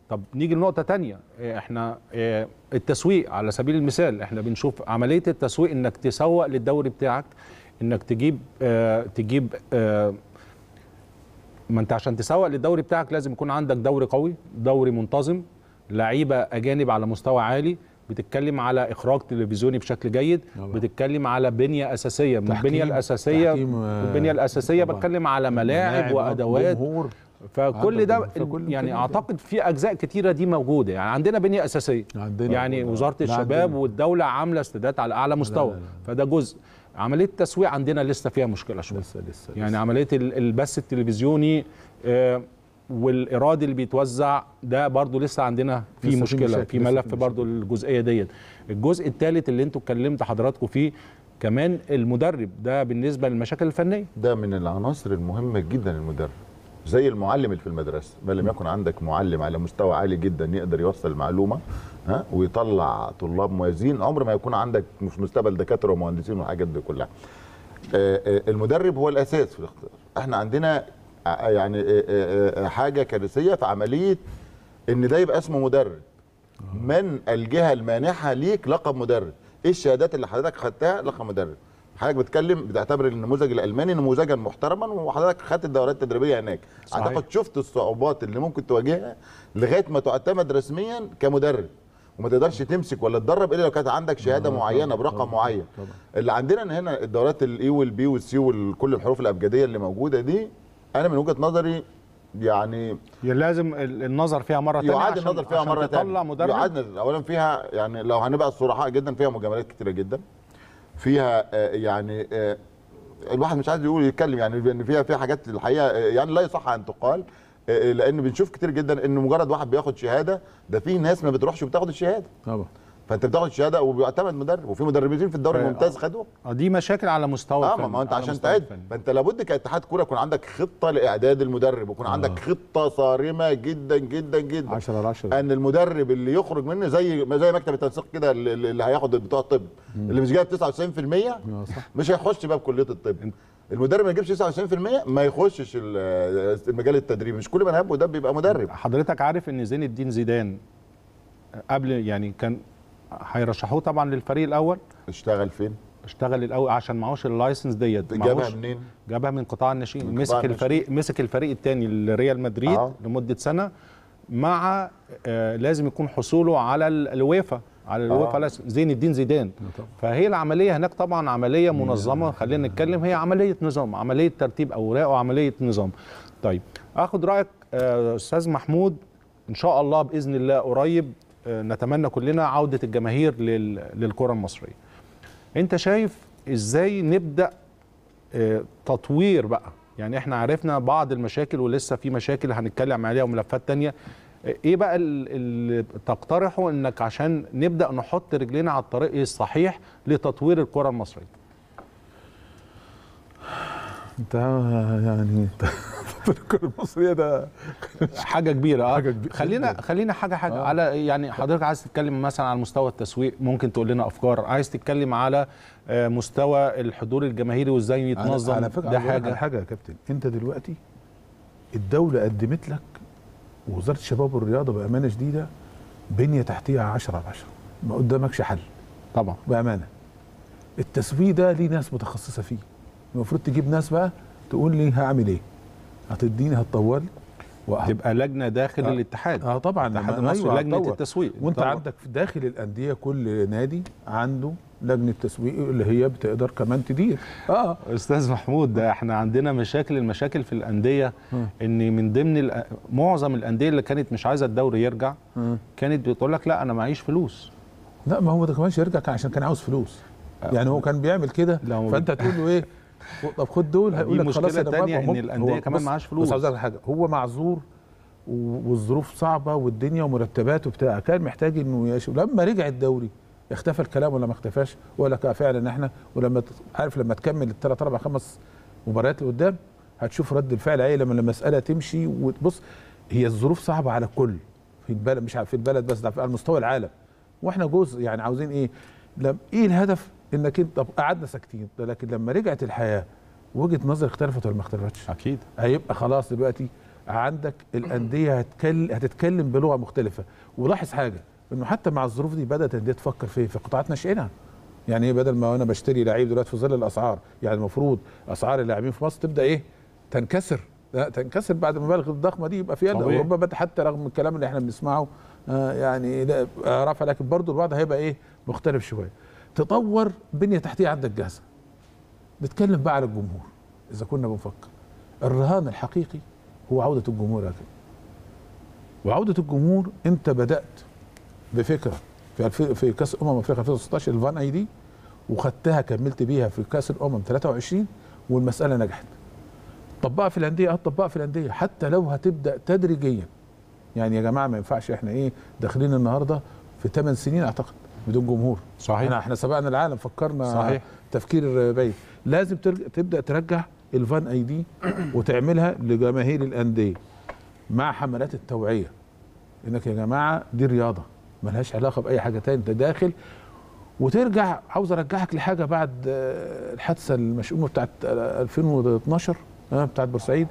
طب نيجي لنقطه تانية إيه، احنا إيه، التسويق على سبيل المثال احنا بنشوف عمليه التسويق انك تسوق للدوري بتاعك انك تجيب آه تجيب آه ما انت عشان تسوق للدوري بتاعك لازم يكون عندك دوري قوي دوري منتظم لعيبه اجانب على مستوى عالي بتتكلم على اخراج تلفزيوني بشكل جيد طبعا. بتتكلم على بنيه اساسيه من تحكيم- البنيه الاساسيه تحكيم، آه، البنيه الاساسيه طبعا. بتكلم على ملاعب وادوات جمهور فكل عندك ده جمهور، فكل يعني كده. اعتقد في اجزاء كتيره دي موجوده يعني عندنا بنيه اساسيه عندنا يعني موجودة. وزاره ده الشباب عندنا. والدوله عامله استادات على اعلى مستوى لا، لا. فده جزء عمليه التسويق عندنا لسه فيها مشكله شويه لسه لسه يعني عمليه ال- البث التلفزيوني آه، والايراد اللي بيتوزع ده برضو لسه عندنا في لسه في مشكله مشاكل، في لسه في ملف مشاكل. برضو الجزئيه ديت الجزء الثالث اللي انتوا اتكلمت حضراتكم فيه كمان المدرب ده بالنسبه للمشاكل الفنيه ده من العناصر المهمه جدا المدرب زي المعلم اللي في المدرسه ما لم يكن عندك معلم على مستوى عالي جدا يقدر يوصل المعلومه ها ويطلع طلاب مميزين عمر ما يكون عندك مش مستقبل دكاتره ومهندسين والحاجات دي كلها آه، آه، المدرب هو الاساس في الاختيار احنا عندنا ع- يعني آه، آه، آه، حاجه كارثيه في عمليه ان ده يبقى اسمه مدرب من الجهه المانحه ليك لقب مدرب ايه الشهادات اللي حضرتك خدتها لقب مدرب حضرتك بتتكلم بتعتبر النموذج الالماني نموذجا محترما وحضرتك خدت الدورات التدريبيه هناك صحيح. اعتقد شفت الصعوبات اللي ممكن تواجهها لغايه ما تعتمد رسميا كمدرب وما تقدرش تمسك ولا تدرب الا لو كانت عندك شهاده معينه برقم معين طبعا. اللي عندنا إن هنا الدورات الاي والبي والسي وكل الحروف الابجديه اللي موجوده دي انا من وجهه نظري يعني يعني لازم ال- النظر فيها مره ثانيه يعاد النظر فيها مره تطلع ثانيه مدرب يعاد النظر. اولا فيها يعني لو هنبقى صرحاء جدا فيها مجاملات كتيره جدا فيها آه، يعني آه، الواحد مش عايز يقول يتكلم يعني ان فيها فيها حاجات الحقيقه آه، يعني لا يصح ان تقال آه، لان بنشوف كتير جدا ان مجرد واحد بياخد شهاده ده في ناس ما بتروحش وبتاخد الشهاده طبعا فانت بتاخد شهاده وبيعتمد مدرب وفي مدربين في الدوري آه، الممتاز خدوها آه، دي مشاكل على مستوى اه الفن ما- ما انت على عشان مستوى تعد الفن. فانت لابد كاتحاد كوره يكون عندك خطه لاعداد المدرب ويكون عندك خطه صارمه جدا جدا جدا 10 على 10 ان المدرب اللي يخرج منه زي ما زي مكتب التنسيق كده اللي, اللي هياخد بتوع الطب اللي مش جايب 99% اه صح مش هيخش بقى بكليه الطب المدرب ما يجيبش 99% ما يخشش ال- المجال التدريبي مش كل من هب ده بيبقى مدرب حضرتك عارف ان زين الدين زيدان قبل يعني كان هيرشحوه طبعا للفريق الاول اشتغل فين اشتغل الاول عشان معهوش اللايسنس ديت جابها معهوش- منين جابها من قطاع الناشئين من مسك قطاع الفريق مسك الفريق الثاني لريال مدريد آه. لمده سنه مع آه لازم يكون حصوله على ال- الويفا على الويفا آه. لايسنس. زين الدين زيدان طبعا. فهي العمليه هناك طبعا عمليه منظمه خلينا نتكلم هي عمليه نظام عمليه ترتيب اوراق وعمليه نظام طيب اخد رايك آه، استاذ محمود ان شاء الله باذن الله قريب آه، نتمنى كلنا عوده الجماهير لل- للكره المصريه انت شايف ازاي نبدا آه، تطوير بقى يعني احنا عرفنا بعض المشاكل ولسه في مشاكل هنتكلم عليها وملفات تانية آه، ايه بقى ال- اللي تقترحه انك عشان نبدا نحط رجلينا على الطريق الصحيح لتطوير الكره المصريه انت يعني الكره المصريه ده حاجه كبيره اه حاجة كبيرة خلينا جداً. خلينا حاجه حاجه آه. على يعني حضرتك عايز تتكلم مثلا على مستوى التسويق ممكن تقول لنا افكار عايز تتكلم على آه، مستوى الحضور الجماهيري وازاي يتنظم على فكره ده عايز أقول لك على حاجه حاجه يا كابتن انت دلوقتي الدوله قدمت لك ووزاره الشباب والرياضه بامانه شديده بنيه تحتيه 10 على 10 ما قدامكش حل طبعا بامانه التسويق ده ليه ناس متخصصه فيه المفروض تجيب ناس بقى تقول لي هعمل ايه هتديني هتطور وهت- تبقى لجنه داخل آه. الاتحاد اه طبعا الاتحاد لما- المصري أيوة لجنه هتطور. التسويق وانت طبعاً. عندك في داخل الانديه كل نادي عنده لجنه تسويق اللي هي بتقدر كمان تدير اه استاذ محمود ده احنا عندنا مشاكل المشاكل في الانديه مم. ان من ضمن الأ- معظم الانديه اللي كانت مش عايزه الدوري يرجع مم. كانت بتقول لك لا انا معيش فلوس لا ما هو ده كمان يرجع كان عشان كان عاوز فلوس يعني هو كان بيعمل كده لا، هو فانت تقول له ايه طب خد دول هيقول لك مشكلة خلاص انا تانية موافق. إن هم- الأندية هو كمان بص- معهاش فلوس. بص عاوز أقول لك حاجه هو معذور و- والظروف صعبه والدنيا ومرتبات وبتاع كان محتاج انه يشوف لما رجع الدوري اختفى الكلام ولا ما اختفاش ولا لك فعلا احنا ولما ت- عارف لما تكمل الثلاث اربع خمس مباريات اللي قدام هتشوف رد الفعل ايه لما المساله تمشي وتبص هي الظروف صعبه على الكل في البلد مش في البلد بس ده على مستوى العالم واحنا جزء يعني عاوزين ايه لم ايه الهدف انك انت طب قعدنا ساكتين لكن لما رجعت الحياه وجهه نظر اختلفت ولا ما اختلفتش اكيد هيبقى خلاص دلوقتي عندك الانديه هتكلم هتتكلم بلغه مختلفه ولاحظ حاجه انه حتى مع الظروف دي بدات الانديه تفكر في في قطاعات ناشئينها يعني ايه بدل ما انا بشتري لعيب دلوقتي في ظل الاسعار يعني المفروض اسعار اللاعبين في مصر تبدا ايه تنكسر لا تنكسر بعد المبالغ الضخمه دي يبقى في يد طبيعي. وربما بدا حتى رغم الكلام اللي احنا بنسمعه آه يعني لا آه، رفع لكن برضه الوضع هيبقى ايه مختلف شويه تطور بنيه تحتيه عندك جاهزه نتكلم بقى على الجمهور اذا كنا بنفكر الرهان الحقيقي هو عوده الجمهور يا كده وعوده الجمهور انت بدات بفكره في الف... في كاس امم افريقيا 2016 الفان اي دي وخدتها كملت بيها في كاس الامم 23 والمساله نجحت طبقها في الانديه اه طبقها في الانديه حتى لو هتبدا تدريجيا يعني يا جماعه ما ينفعش احنا ايه داخلين النهارده في 8 سنين اعتقد بدون جمهور صحيح. احنا احنا سبقنا العالم فكرنا صحيح. تفكير بعيد لازم ترج... تبدا ترجع الفان اي دي وتعملها لجماهير الانديه مع حملات التوعيه انك يا جماعه دي رياضه ملهاش علاقه باي حاجه تاني انت داخل وترجع عاوز ارجعك لحاجه بعد آه، الحادثه المشؤومه بتاعت آه، 2012 آه، بتاعت بورسعيد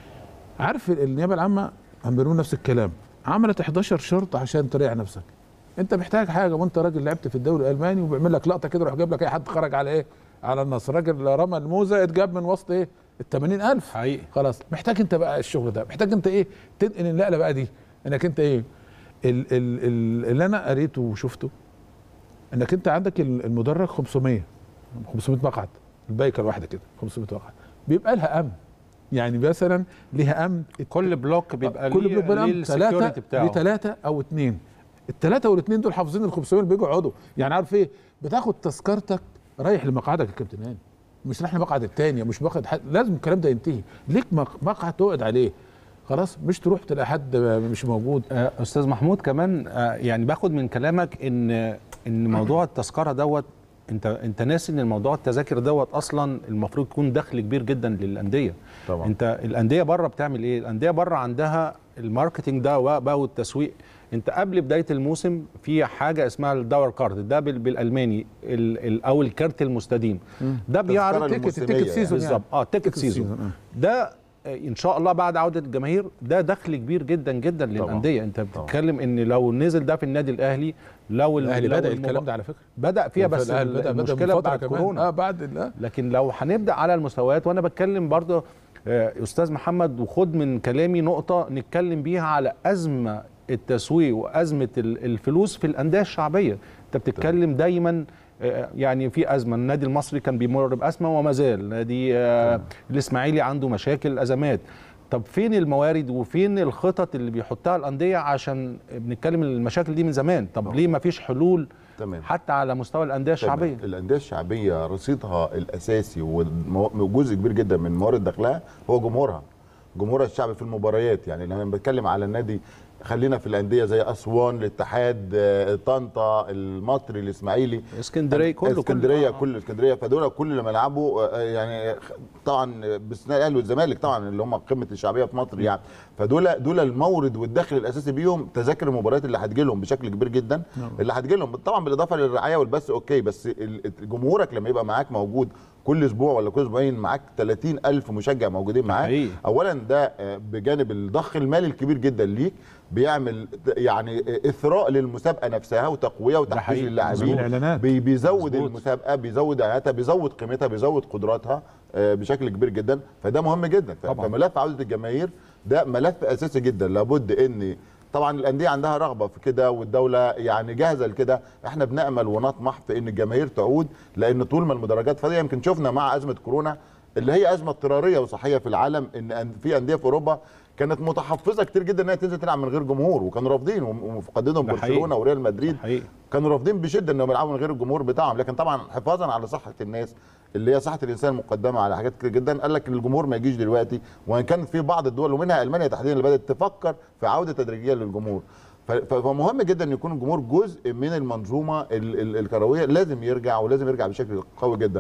عارف النيابه العامه عملوا نفس الكلام عملت 11 شرط عشان تريح نفسك انت محتاج حاجه وانت راجل لعبت في الدوري الالماني وبيعمل لك لقطه كده يروح جايب لك اي حد خرج على ايه على النصر راجل رمى الموزه اتجاب من وسط ايه ال 80000 حقيقي خلاص محتاج انت بقى الشغل ده محتاج انت ايه تنقل النقله بقى دي انك انت ايه ال ال ال اللي انا قريته وشفته انك انت عندك ال- المدرج 500 500 مقعد البايكه الواحده كده 500 مقعد بيبقى لها امن يعني مثلا ليها امن كل بلوك بيبقى كل ليه بلوك بقى ليه امن ثلاثه السكيورتي بتاعه لثلاثه او اثنين الثلاثه والاثنين دول حافظين ال 500 اللي بيجوا يقعدوا يعني عارف ايه بتاخد تذكرتك رايح لمقعدك يا كابتن هاني مش رايح لمقعد الثاني مش مقعد حد لازم الكلام ده ينتهي ليك مق- مقعد تقعد عليه خلاص مش تروح تلاقي حد مش موجود آه، استاذ محمود كمان آه، يعني باخد من كلامك ان ان موضوع التذكره دوت انت انت ناسي ان الموضوع التذاكر دوت اصلا المفروض يكون دخل كبير جدا للانديه طبعا. انت الانديه بره بتعمل ايه الانديه بره عندها الماركتنج ده بقى والتسويق انت قبل بدايه الموسم في حاجه اسمها الداور كارد ده بال- بالالماني ال ال او الكارت المستديم ده بيعرض تذكرة تيكت الموسمية تيكت سيزون بالظبط اه تيكت تيكت سيزون سيزون، ده آه، ان شاء الله بعد عوده الجماهير ده دخل كبير جدا جدا للانديه انت بتتكلم ان لو نزل ده في النادي الاهلي لو ال- الاهلي لو بدا المب- الكلام ده على فكره بدا فيها بس الأهلي بدا بدا من المشكله فترة بعد كمان. كورونا اه بعد لا لكن لو هنبدا على المستويات وانا بتكلم برضه آه، استاذ محمد وخد من كلامي نقطه نتكلم بيها على ازمه التسويق وازمه ال- الفلوس في الانديه الشعبيه انت بتتكلم دايما آه، يعني في ازمه النادي المصري كان بيمر بازمه وما زال نادي آه، الاسماعيلي عنده مشاكل ازمات طب فين الموارد وفين الخطط اللي بيحطها الانديه عشان بنتكلم المشاكل دي من زمان طب ليه ما فيش حلول تمام. حتى على مستوى الانديه الشعبيه تمام. الانديه الشعبيه رصيدها الاساسي والمو- وجزء كبير جدا من موارد دخلها هو جمهورها جمهورها الشعبي في المباريات يعني لما بتكلم على النادي خلينا في الانديه زي اسوان الاتحاد آه، طنطا المصري الاسماعيلي اسكندريه كله اسكندريه كله. كل اسكندريه فدول كل لما يلعبوا آه، يعني خ- طبعا باستثناء الاهلي والزمالك طبعا اللي هم قمه الشعبيه في مصر يعني فدول دول المورد والدخل الاساسي بيهم تذاكر المباريات اللي هتجي لهم بشكل كبير جدا اللي هتجي لهم طبعا بالاضافه للرعايه والبث اوكي بس ال- جمهورك لما يبقى معاك موجود كل اسبوع ولا كل اسبوعين معاك 30 الف مشجع موجودين معاك حقيقي. اولا ده آه، بجانب الضخ المالي الكبير جدا ليك بيعمل يعني آه، اثراء للمسابقه نفسها وتقويه وتحفيز حقيقي. للاعبين مظبوط. الإعلانات. بي- بيزود مظبوط. المسابقه بيزود اعلاناتها بيزود قيمتها بيزود قدراتها آه، بشكل كبير جدا فده مهم جدا ف- طبعاً. فملف عوده الجماهير ده ملف اساسي جدا لابد ان طبعا الانديه عندها رغبه في كده والدوله يعني جاهزه لكده احنا بنامل ونطمح في ان الجماهير تعود لان طول ما المدرجات فاضيه يمكن شفنا مع ازمه كورونا اللي هي ازمه اضطراريه وصحيه في العالم ان أن- في انديه في اوروبا كانت متحفظه كتير جدا انها تنزل تلعب من غير جمهور وكانوا رافضين ومفقدينهم ده حقيقي. برشلونه وريال مدريد حقيقي. كانوا رافضين بشده انهم يلعبوا من غير الجمهور بتاعهم لكن طبعا حفاظا على صحه الناس اللي هي صحه الانسان مقدمه على حاجات كتير جدا قال لك ان الجمهور ما يجيش دلوقتي وان كانت في بعض الدول ومنها المانيا تحديدا اللي بدات تفكر في عوده تدريجيه للجمهور ف- ف- فمهم جدا ان يكون الجمهور جزء من المنظومه ال- ال- الكرويه لازم يرجع ولازم يرجع بشكل قوي جدا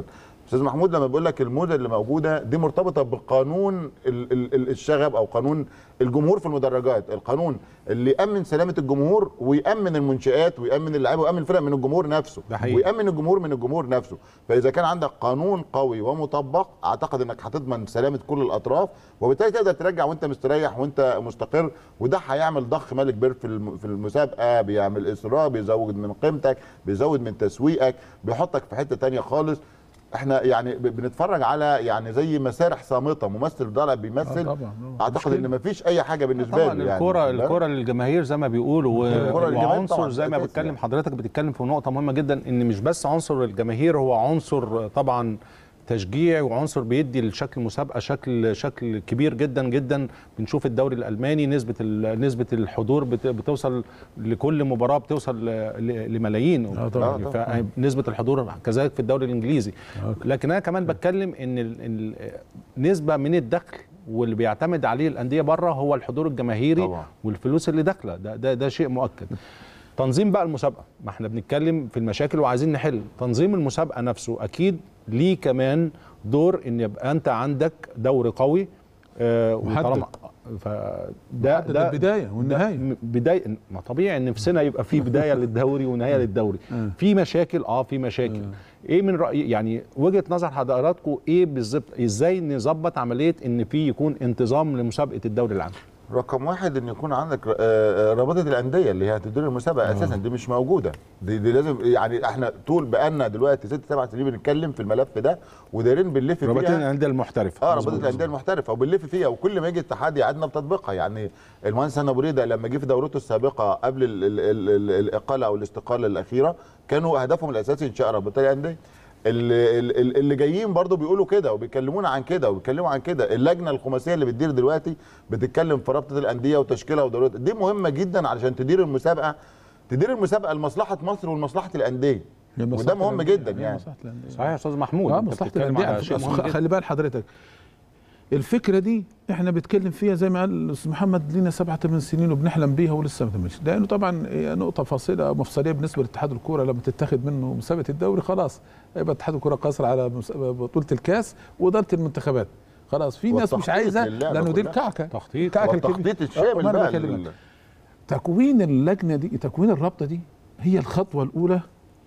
استاذ محمود لما بيقول لك الموجه اللي موجوده دي مرتبطه بقانون ال- ال- ال- الشغب او قانون الجمهور في المدرجات القانون اللي يامن سلامه الجمهور ويامن المنشات ويامن اللعيبه ويامن الفرق من الجمهور نفسه ده حقيقي. ويامن الجمهور من الجمهور نفسه فاذا كان عندك قانون قوي ومطبق اعتقد انك هتضمن سلامه كل الاطراف وبالتالي تقدر ترجع وانت مستريح وانت مستقر وده هيعمل ضخ مال كبير في الم- في المسابقه بيعمل اصرار بيزود من قيمتك بيزود من تسويقك بيحطك في حته تانية خالص احنا يعني ب- بنتفرج على يعني زي مسارح صامته ممثل ضالع بيمثل آه طبعا. آه، اعتقد مشكلة. ان مفيش اي حاجه بالنسبه طبعا له يعني الكرة واخد بالك؟ الكرة للجماهير زي ما بيقولوا و- الكرة للجماهير وعنصر طبعاً زي ما أساسي بتكلم يعني. حضرتك بتتكلم في نقطة مهمة جدا ان مش بس عنصر الجماهير هو عنصر طبعا تشجيع وعنصر بيدي لشكل مسابقه شكل شكل كبير جدا جدا بنشوف الدوري الالماني نسبه ال- نسبه الحضور بت- بتوصل لكل مباراه بتوصل ل- ل- لملايين آه طبعاً. يعني فنسبه الحضور كذلك في الدوري الانجليزي لكن انا كمان بتكلم ان ال- ال- نسبه من الدخل واللي بيعتمد عليه الانديه بره هو الحضور الجماهيري طبعاً. والفلوس اللي داخله ده ده ده شيء مؤكد تنظيم بقى المسابقه ما احنا بنتكلم في المشاكل وعايزين نحل تنظيم المسابقه نفسه اكيد ليه كمان دور ان يبقى انت عندك دوري قوي آه محدد. وطالما فده محدد البداية والنهاية. م- بدايه ما طبيعي ان نفسنا يبقى في بدايه للدوري ونهايه للدوري في مشاكل اه في مشاكل ايه من راي يعني وجهه نظر حضراتكم ايه بالظبط ازاي نظبط عمليه ان في يكون انتظام لمسابقه الدوري العام رقم واحد ان يكون عندك آه، آه، رابطه الانديه اللي هي هتدير المسابقه اساسا دي مش موجوده دي, دي لازم يعني احنا طول بقالنا دلوقتي ست سبع سنين بنتكلم في الملف ده ودايرين بنلف رابطه فيها الانديه المحترفه اه مظبوط. رابطه الانديه المحترفه وبنلف فيها وكل ما يجي اتحاد يعدنا بتطبيقها يعني المهندس هنا بريده لما جه في دورته السابقه قبل ال ال ال ال الاقاله او الاستقاله الاخيره كانوا هدفهم الاساسي انشاء رابطه الانديه اللي, اللي اللي جايين برضو بيقولوا كده وبيكلمونا عن كده وبيتكلموا عن كده اللجنه الخماسيه اللي بتدير دلوقتي بتتكلم في رابطه الانديه وتشكيلها ودورتها دي مهمه جدا علشان تدير المسابقه تدير المسابقه لمصلحه مصر ولمصلحه الانديه وده مهم جدا يعني مصلحه الانديه صحيح يا استاذ محمود اه أنت مصلحه بتتكلم الانديه على شيء أصل مهم جدا. خلي بال حضرتك الفكره دي احنا بنتكلم فيها زي ما قال الاستاذ محمد لينا سبعة ثمان سنين وبنحلم بيها ولسه ما تمتش لانه طبعا هي نقطه فاصله او مفصليه بالنسبه لاتحاد الكوره لما تتاخد منه مسابقه الدوري خلاص هيبقى اتحاد الكوره قاصر على مس- بطوله الكاس واداره المنتخبات خلاص في ناس مش والتخطيط عايزه للعبة لانه دي كلها. الكعكه تخطيط. الكعكة الكبيرة. والتخطيط آه، الشامل ما أنا بقى بكلمك. لل- تكوين اللجنه دي تكوين الرابطه دي هي الخطوه الاولى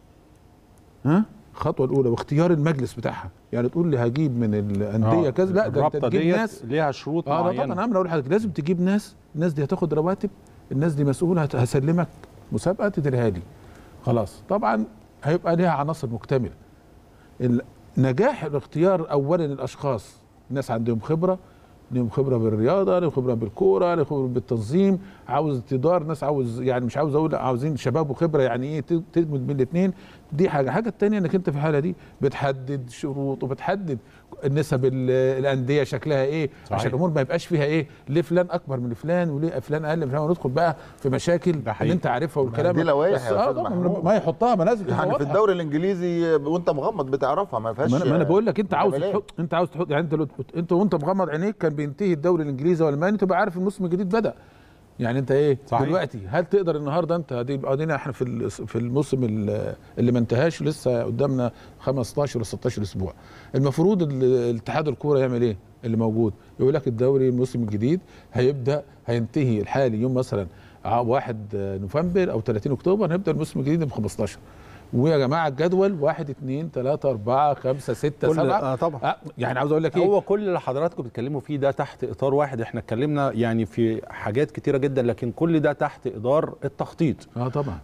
ها الخطوه الاولى واختيار المجلس بتاعها يعني تقول لي هجيب من الانديه آه، كذا لا ده انت الرابطه تجيب ديت ناس ليها شروط اه لا معينه طبعا انا اقول لحضرتك لازم تجيب ناس الناس دي هتاخد رواتب الناس دي مسؤوله هت- هسلمك مسابقه تديرها لي خلاص طبعا هيبقى ليها عناصر مكتمله ال- نجاح الاختيار اولا الاشخاص ناس عندهم خبره ليهم خبره بالرياضه ليهم خبره بالكوره ليهم خبره بالتنظيم عاوز تدار ناس عاوز يعني مش عاوز اقول عاوزين شباب وخبره يعني ايه ت- تدمج بين الاثنين دي حاجه الحاجه الثانيه انك انت في الحاله دي بتحدد شروط وبتحدد النسب ال- الانديه شكلها ايه صحيح. عشان الامور ما يبقاش فيها ايه ليه فلان اكبر من فلان وليه فلان اقل من فلان وندخل بقى في مشاكل ده حقيقي. اللي انت عارفها والكلام دي لوائح بس يا آه أستاذ طبعاً، محمود. ما يحطها ما لازم تبقى يعني في واضحة. الدوري الانجليزي وانت مغمض بتعرفها ما فيهاش ما انا, ما أنا بقول لك انت عاوز جمالية. تحط انت عاوز تحط يعني انت لو تحط انت وانت مغمض عينيك كان بينتهي الدوري الانجليزي والالماني تبقى عارف الموسم الجديد بدا يعني انت ايه صحيح. دلوقتي هل تقدر النهارده انت ادي- ادينا احنا في ال- في الموسم ال- اللي ما انتهاش لسه قدامنا 15 و 16 اسبوع المفروض ال- الاتحاد الكوره يعمل ايه اللي موجود يقول لك الدوري الموسم الجديد هيبدا هينتهي الحالي يوم مثلا ع- 1 نوفمبر او 30 اكتوبر هنبدا الموسم الجديد ب 15 ويا جماعه الجدول 1 2 3 4 5 6 كل- 7 آه طبعا. آه يعني عاوز اقول لك ايه هو كل اللي حضراتكم بتتكلموا فيه ده تحت اطار واحد احنا اتكلمنا يعني في حاجات كتيره جدا لكن كل ده تحت ادار التخطيط اه طبعا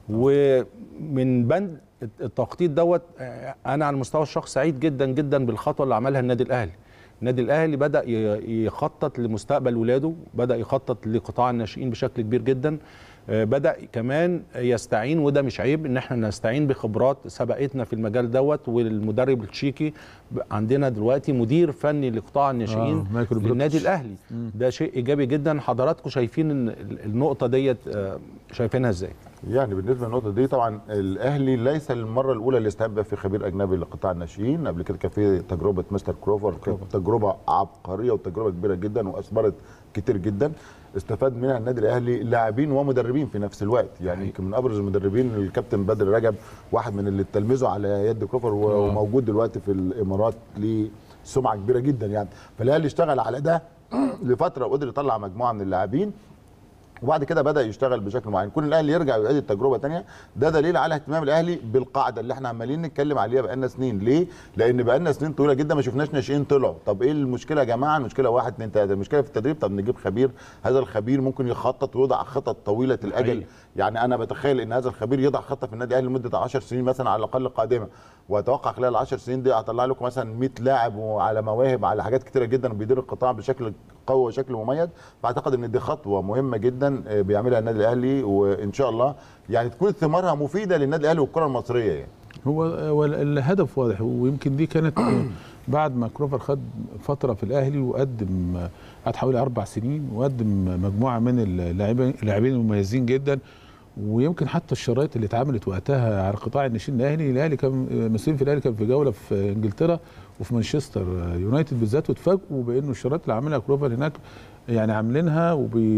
ومن بند التخطيط دوت آه، انا على المستوى الشخصي سعيد جدا جدا بالخطوه اللي عملها النادي الاهلي النادي الاهلي بدا ي- يخطط لمستقبل ولاده بدا يخطط لقطاع الناشئين بشكل كبير جدا آه، بدا كمان يستعين وده مش عيب ان احنا نستعين بخبرات سبقتنا في المجال دوت والمدرب التشيكي ب- عندنا دلوقتي مدير فني لقطاع الناشئين آه، مايكل للنادي بروتش. الاهلي ده شيء ايجابي جدا حضراتكم شايفين ان ال- النقطه ديت آه، شايفينها ازاي يعني بالنسبه للنقطه دي طبعا الاهلي ليس المره الاولى اللي استهبى في خبير اجنبي لقطاع الناشئين قبل كده كان في تجربه مستر كروفر كانت تجربه عبقريه وتجربه كبيره جدا واثمرت كتير جدا استفاد منها النادي الاهلي لاعبين ومدربين في نفس الوقت يعني يمكن من ابرز المدربين الكابتن بدر رجب واحد من اللي تلمذوا على يد كروفر وموجود دلوقتي في الامارات ليه سمعه كبيره جدا يعني فالاهلي اشتغل على ده لفتره وقدر يطلع مجموعه من اللاعبين وبعد كده بدا يشتغل بشكل معين كون الاهلي يرجع ويعيد التجربه تانية ده دليل على اهتمام الاهلي بالقاعده اللي احنا عمالين نتكلم عليها بقالنا سنين ليه لان بقالنا سنين طويله جدا ما شفناش ناشئين طلعوا طب ايه المشكله يا جماعه المشكله واحد اتنين تلاته المشكله في التدريب طب نجيب خبير هذا الخبير ممكن يخطط ويوضع خطط طويله الاجل حقيقي. يعني انا بتخيل ان هذا الخبير يضع خطه في النادي الاهلي لمده 10 سنين مثلا على الاقل قادمه واتوقع خلال ال 10 سنين دي هطلع لكم مثلا 100 لاعب وعلى مواهب على حاجات كتيره جدا بيدير القطاع بشكل قوي وشكل مميز فاعتقد ان دي خطوه مهمه جدا آه، بيعملها النادي الاهلي وان شاء الله يعني تكون ثمارها مفيده للنادي الاهلي والكره المصريه يعني هو هو الهدف واضح ويمكن دي كانت بعد ما كروفر خد فتره في الاهلي وقدم قعد حوالي اربع سنين وقدم مجموعه من اللاعبين اللاعبين المميزين جدا ويمكن حتى الشرايط اللي اتعملت وقتها على قطاع الناشئين الاهلي الاهلي كان مسؤولين في الاهلي كان في جوله في انجلترا وفي مانشستر يونايتد بالذات واتفاجئوا بانه الشرايط اللي عاملها كروفر هناك يعني عاملينها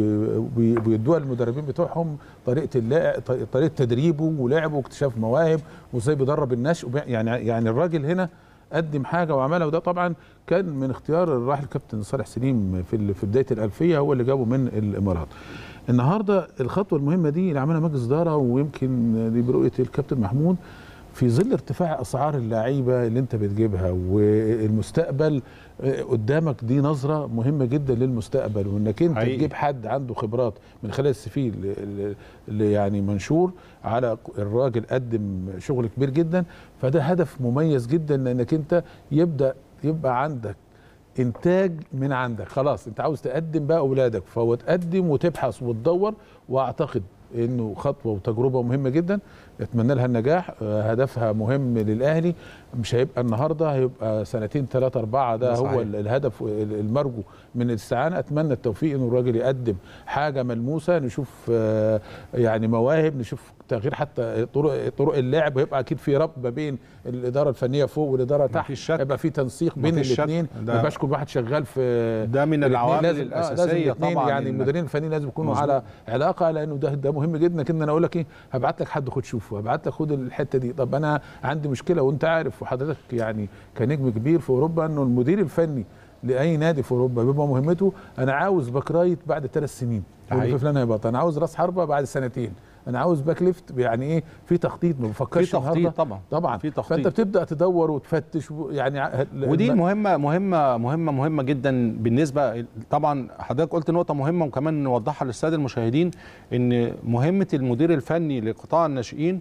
وبيدوها للمدربين بتوعهم طريقه اللاعب طريقه تدريبه ولعبه واكتشاف مواهب وازاي بيدرب النشء وبي- يعني يعني الراجل هنا قدم حاجه وعملها وده طبعا كان من اختيار الراحل الكابتن صالح سليم في ال- في بدايه الالفيه هو اللي جابه من الامارات. النهارده الخطوه المهمه دي اللي عملها مجلس اداره ويمكن دي برؤيه الكابتن محمود في ظل ارتفاع اسعار اللعيبه اللي انت بتجيبها والمستقبل آه، قدامك دي نظره مهمه جدا للمستقبل وانك انت حقيقي. تجيب حد عنده خبرات من خلال السي اللي- اللي- اللي يعني منشور على الراجل قدم شغل كبير جدا فده هدف مميز جدا لانك انت يبدا يبقى عندك انتاج من عندك خلاص انت عاوز تقدم بقى اولادك فهو تقدم وتبحث وتدور واعتقد انه خطوه وتجربه مهمه جدا اتمنى لها النجاح آه، هدفها مهم للاهلي مش هيبقى النهارده هيبقى سنتين ثلاثه اربعه ده ده هو صحيح. ال- الهدف المرجو من الاستعانه اتمنى التوفيق انه الراجل يقدم حاجه ملموسه نشوف آه، يعني مواهب نشوف تغيير حتى طرق طرق اللعب ويبقى اكيد في ربط ما بين الاداره الفنيه فوق والاداره تحت مفيش شك. يبقى في تنسيق بين مفيش شك. الاثنين ده- ما يبقاش كل واحد شغال في ده من الاتنين العوامل لازم- آه، لازم الاساسيه الاتنين طبعا يعني إنك- المديرين الفنيين لازم يكونوا مظبوط. على علاقه لانه ده ده مهم جدا انك ان انا اقول لك ايه هبعت لك حد خد شوفه هبعت لك خد الحته دي طب انا عندي مشكله وانت عارف وحضرتك يعني كنجم كبير في اوروبا انه المدير الفني لاي نادي في اوروبا بيبقى مهمته انا عاوز باك رايت بعد ثلاث سنين يقول لي حقيقي. في فلان هيبطل انا عاوز راس حربه بعد سنتين انا عاوز باك ليفت يعني ايه في تخطيط ما بفكرش في تخطيط النهاردة. طبعا. طبعا في تخطيط. فانت بتبدا تدور وتفتش و- يعني ع- ودي الم- مهمه مهمه مهمه مهمه جدا بالنسبه طبعا حضرتك قلت نقطه مهمه وكمان نوضحها للساده المشاهدين ان مهمه المدير الفني لقطاع الناشئين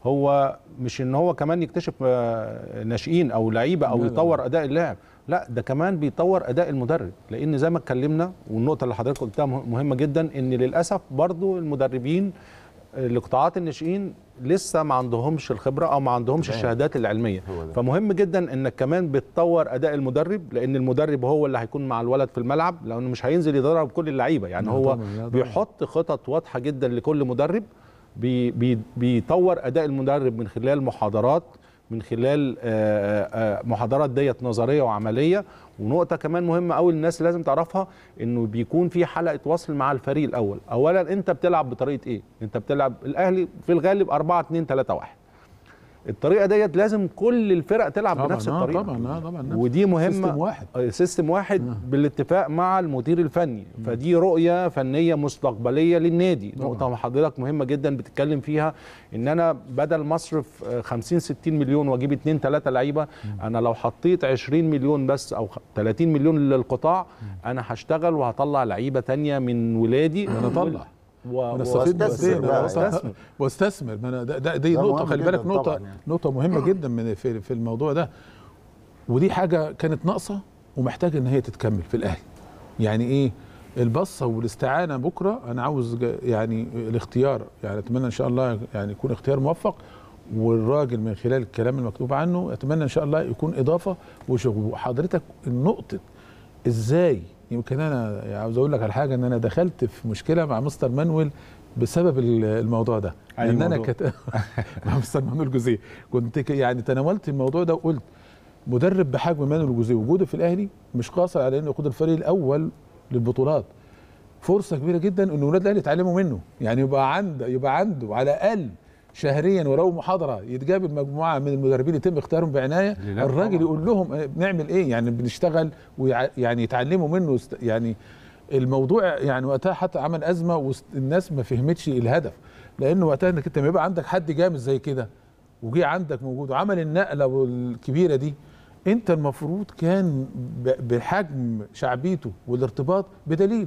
هو مش ان هو كمان يكتشف آه، ناشئين او لعيبه او لا، لا، يطور اداء اللاعب لا ده كمان بيطور اداء المدرب لان زي ما اتكلمنا والنقطه اللي حضرتك قلتها مه- مهمه جدا ان للاسف برضو المدربين لقطاعات الناشئين لسه ما عندهمش الخبره او ما عندهمش تمام. الشهادات العلميه هو ده. فمهم جدا انك كمان بتطور اداء المدرب لان المدرب هو اللي هيكون مع الولد في الملعب لانه مش هينزل يدرب كل اللعيبه يعني لا هو طبعاً، لا طبعاً. بيحط خطط واضحه جدا لكل مدرب بي بي بيطور اداء المدرب من خلال محاضرات من خلال آه، آه، محاضرات ديت نظريه وعمليه ونقطه كمان مهمه قوي الناس لازم تعرفها انه بيكون في حلقه وصل مع الفريق الاول اولا انت بتلعب بطريقه ايه انت بتلعب الاهلي في الغالب 4 2 3 1 الطريقه ديت لازم كل الفرق تلعب طبعاً، بنفس آه، الطريقه طبعا اه طبعا نفس- ودي مهمه سيستم واحد آه، سيستم واحد بالاتفاق مع المدير الفني فدي رؤيه فنيه مستقبليه للنادي نقطه حضرتك مهمه جدا بتتكلم فيها ان انا بدل ما اصرف آه، 50 60 مليون واجيب 2 3 لعيبه انا لو حطيت 20 مليون بس او خ- 30 مليون للقطاع انا هشتغل وهطلع لعيبه تانية من ولادي انا اطلع و... ونستفيد واستثمر بقى بقى واستثمر. واستثمر ما أنا ده, ده دي ده نقطه مهم خلي جداً بالك نقطه طبعاً يعني. نقطه مهمه جدا من في في الموضوع ده ودي حاجه كانت ناقصه ومحتاجه ان هي تتكمل في الاهلي يعني ايه البصه والاستعانه بكره انا عاوز ج- يعني الاختيار يعني اتمنى ان شاء الله يعني يكون اختيار موفق والراجل من خلال الكلام المكتوب عنه اتمنى ان شاء الله يكون اضافه وشغل وحضرتك النقطه ازاي يمكن انا عاوز اقول لك على حاجه ان انا دخلت في مشكله مع مستر مانويل بسبب ال- الموضوع ده أي ان انا موضوع؟ كت... مع مستر مانويل جوزيه كنت ك- يعني تناولت الموضوع ده وقلت مدرب بحجم مانويل جوزيه وجوده في الاهلي مش قاصر على انه يقود الفريق الاول للبطولات فرصه كبيره جدا ان اولاد الاهلي يتعلموا منه يعني يبقى عنده يبقى عنده على الاقل شهريا ولو محاضره يتجاب مجموعه من المدربين يتم اختيارهم بعنايه لا، الراجل طبعاً. يقول لهم آه، بنعمل ايه يعني بنشتغل ويعني يتعلموا منه است- يعني الموضوع يعني وقتها حتى عمل ازمه والناس ما فهمتش الهدف لان وقتها انك انت لما يبقى عندك حد جامد زي كده وجي عندك موجود وعمل النقله الكبيره دي انت المفروض كان ب- بحجم شعبيته والارتباط بدليل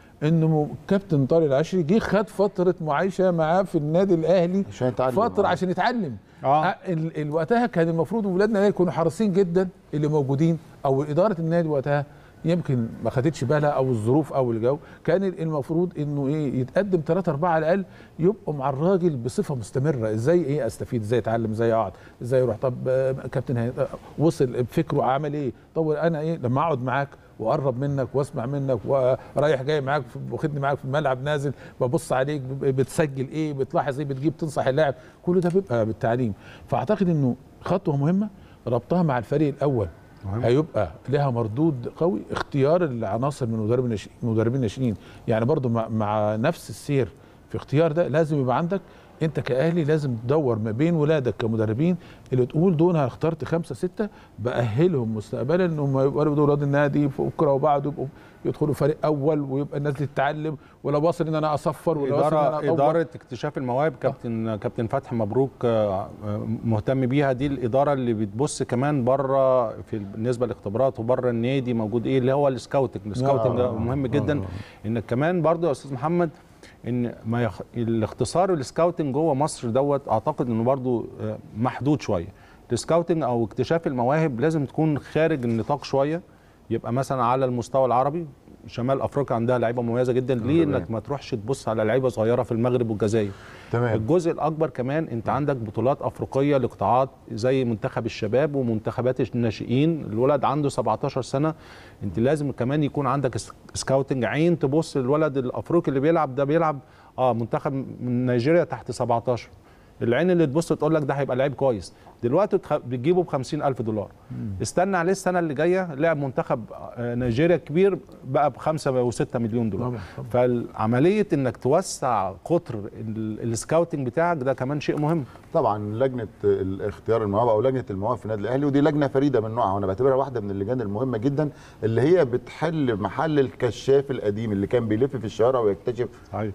انه كابتن طارق العشري جه خد فتره معايشه معاه في النادي الاهلي عشان يتعلم. فتره آه. عشان يتعلم آه. آه. ال- ال- وقتها كان المفروض ولادنا الأهلي يكونوا حريصين جدا اللي موجودين او اداره النادي وقتها يمكن ما خدتش بالها او الظروف او الجو كان المفروض انه ايه يتقدم ثلاثة أربعة على الاقل يبقوا مع الراجل بصفه مستمره ازاي ايه استفيد ازاي اتعلم ازاي اقعد ازاي اروح طب آه، كابتن هي- آه، وصل بفكره عمل ايه طب انا ايه لما اقعد معاك واقرب منك واسمع منك ورايح جاي معاك في- واخدني معاك في الملعب نازل ببص عليك ب- بتسجل ايه بتلاحظ ايه بتجيب تنصح اللاعب كل ده بيبقى بالتعليم فاعتقد انه خطوه مهمه ربطها مع الفريق الاول مهم. هيبقى لها مردود قوي اختيار العناصر من مدرب الناشئ- مدربين الناشئين يعني برضو مع, مع نفس السير في اختيار ده لازم يبقى عندك انت كاهلي لازم تدور ما بين ولادك كمدربين اللي تقول دول انا اخترت خمسه سته باهلهم مستقبلا انهم يبقوا دول ولاد النادي في بكره وبعده يبقوا يدخلوا فريق اول ويبقى الناس دي تتعلم ولا واصل ان انا اصفر ولا واصل ان انا إدارة اطور إدارة اكتشاف المواهب كابتن كابتن فتحي مبروك آه، آه، مهتم بيها دي الإدارة اللي بتبص كمان بره في بالنسبة للاختبارات وبره النادي موجود إيه اللي هو السكاوتنج السكاوتنج ده آه، مهم آه، جدا آه. إنك كمان برضو يا أستاذ محمد إن ما يخ... الاختصار والسكاوتنج جوه مصر دوت أعتقد إنه برضو آه، محدود شوية السكاوتنج أو اكتشاف المواهب لازم تكون خارج النطاق شوية يبقى مثلا على المستوى العربي شمال افريقيا عندها لعيبه مميزه جدا ليه تمام. انك ما تروحش تبص على لعيبه صغيره في المغرب والجزائر تمام الجزء الاكبر كمان انت عندك بطولات افريقيه لقطاعات زي منتخب الشباب ومنتخبات الناشئين الولد عنده 17 سنه انت لازم كمان يكون عندك سك- سكاوتنج عين تبص الولد الافريقي اللي بيلعب ده بيلعب اه منتخب من نيجيريا تحت 17 العين اللي تبص تقول لك ده هيبقى لعيب كويس دلوقتي تخ- بتجيبه ب 50000 دولار استنى عليه السنه اللي جايه لاعب منتخب آه، نيجيريا كبير بقى ب 5 و6 مليون دولار طبعا، طبعا. فالعمليه انك توسع قطر ال- السكاوتنج بتاعك ده كمان شيء مهم طبعا لجنه الاختيار المواهب او لجنه المواهب في النادي الاهلي ودي لجنه فريده من نوعها وانا بعتبرها واحده من اللجان المهمه جدا اللي هي بتحل محل الكشاف القديم اللي كان بيلف في الشوارع ويكتشف صحيح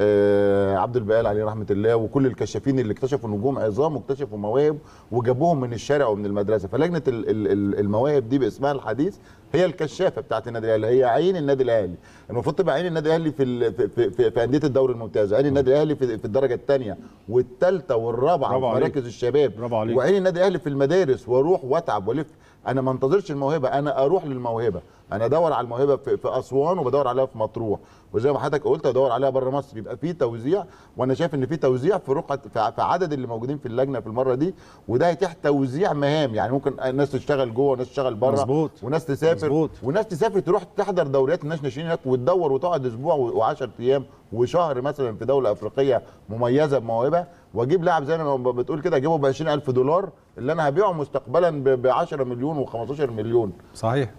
آه، عبد البقال عليه رحمه الله وكل الكشافين اللي اكتشفوا نجوم عظام واكتشفوا مواهب وجابوهم من الشارع ومن المدرسه فلجنه ال- ال- ال- المواهب دي باسمها الحديث هي الكشافه بتاعت النادي الاهلي هي عين النادي الاهلي المفروض تبقى عين النادي الاهلي في ال- في, في, في, في انديه الدوري الممتاز عين النادي الاهلي في, في الدرجه الثانيه والثالثه والرابعه برافو في عليك. مراكز الشباب برافو عليك. وعين النادي الاهلي في المدارس واروح واتعب والف انا ما انتظرش الموهبه انا اروح للموهبه انا ادور على الموهبه في, في اسوان وبدور عليها في مطروح وزي ما حضرتك قلت ادور عليها بره مصر يبقى في توزيع وانا شايف ان في توزيع في رقعه في في عدد اللي موجودين في اللجنه في المره دي وده هيتيح توزيع مهام يعني ممكن ناس تشتغل جوه وناس تشتغل بره مظبوط. وناس تسافر مظبوط. وناس تسافر تروح تحضر دوريات الناس ناشئين هناك وتدور وتقعد اسبوع و10 ايام وشهر مثلا في دوله افريقيه مميزه بموهبه واجيب لاعب زي ما بتقول كده اجيبه ب 20000 دولار اللي انا هبيعه مستقبلا ب 10 مليون و15 مليون صحيح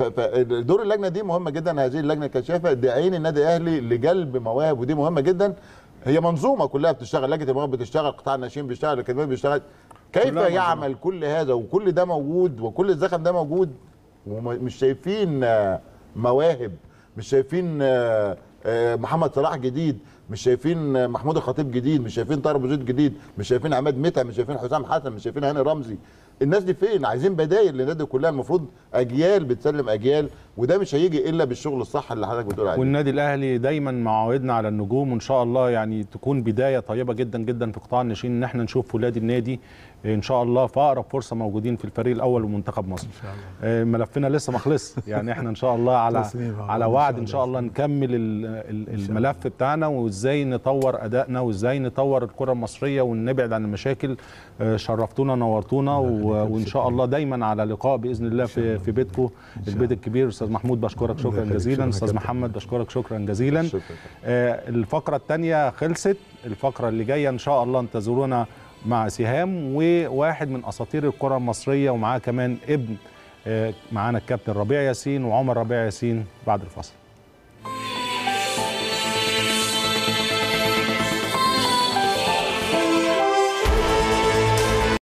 فدور اللجنه دي مهمه جدا هذه اللجنه الكشافه دي عين النادي الاهلي لجلب مواهب ودي مهمه جدا هي منظومه كلها بتشتغل لجنه المواهب بتشتغل قطاع الناشئين بيشتغل الاكاديميه بيشتغل كيف كلها منظومة. يعمل كل هذا وكل ده موجود وكل الزخم ده موجود ومش شايفين آه، مواهب مش شايفين آه، آه، محمد صلاح جديد مش شايفين آه، محمود الخطيب جديد مش شايفين طاهر ابو زيد جديد مش شايفين عماد متعب مش شايفين حسام حسن مش شايفين هاني رمزي الناس دي فين عايزين بدايل للنادي كلها المفروض اجيال بتسلم اجيال وده مش هيجي الا بالشغل الصح اللي حضرتك بتقول عليه والنادي الاهلي دايما معودنا على النجوم وان شاء الله يعني تكون بدايه طيبه جدا جدا في قطاع الناشئين ان احنا نشوف ولاد النادي ان شاء الله في اقرب فرصه موجودين في الفريق الاول ومنتخب مصر ان شاء الله. ملفنا لسه ما خلص يعني احنا ان شاء الله على ثلاث سنين مع على بعض إن وعد شاء ان شاء الله. الله نكمل ال- ال- الملف بتاعنا وازاي نطور ادائنا وازاي نطور الكره المصريه ونبعد عن المشاكل آه، شرفتونا نورتونا و- وان شاء الله دايما على لقاء باذن الله في في بيتكم البيت الكبير استاذ محمود بشكرك شكرا يخليك. جزيلا شكرا استاذ كابتن. محمد بشكرك شكرا جزيلا شكرا آه، الفقرة الثانية خلصت الفقرة اللي جاية إن شاء الله انتظرونا مع سهام وواحد من أساطير الكرة المصرية ومعاه كمان ابن آه، معانا الكابتن ربيع ياسين وعمر ربيع ياسين بعد الفصل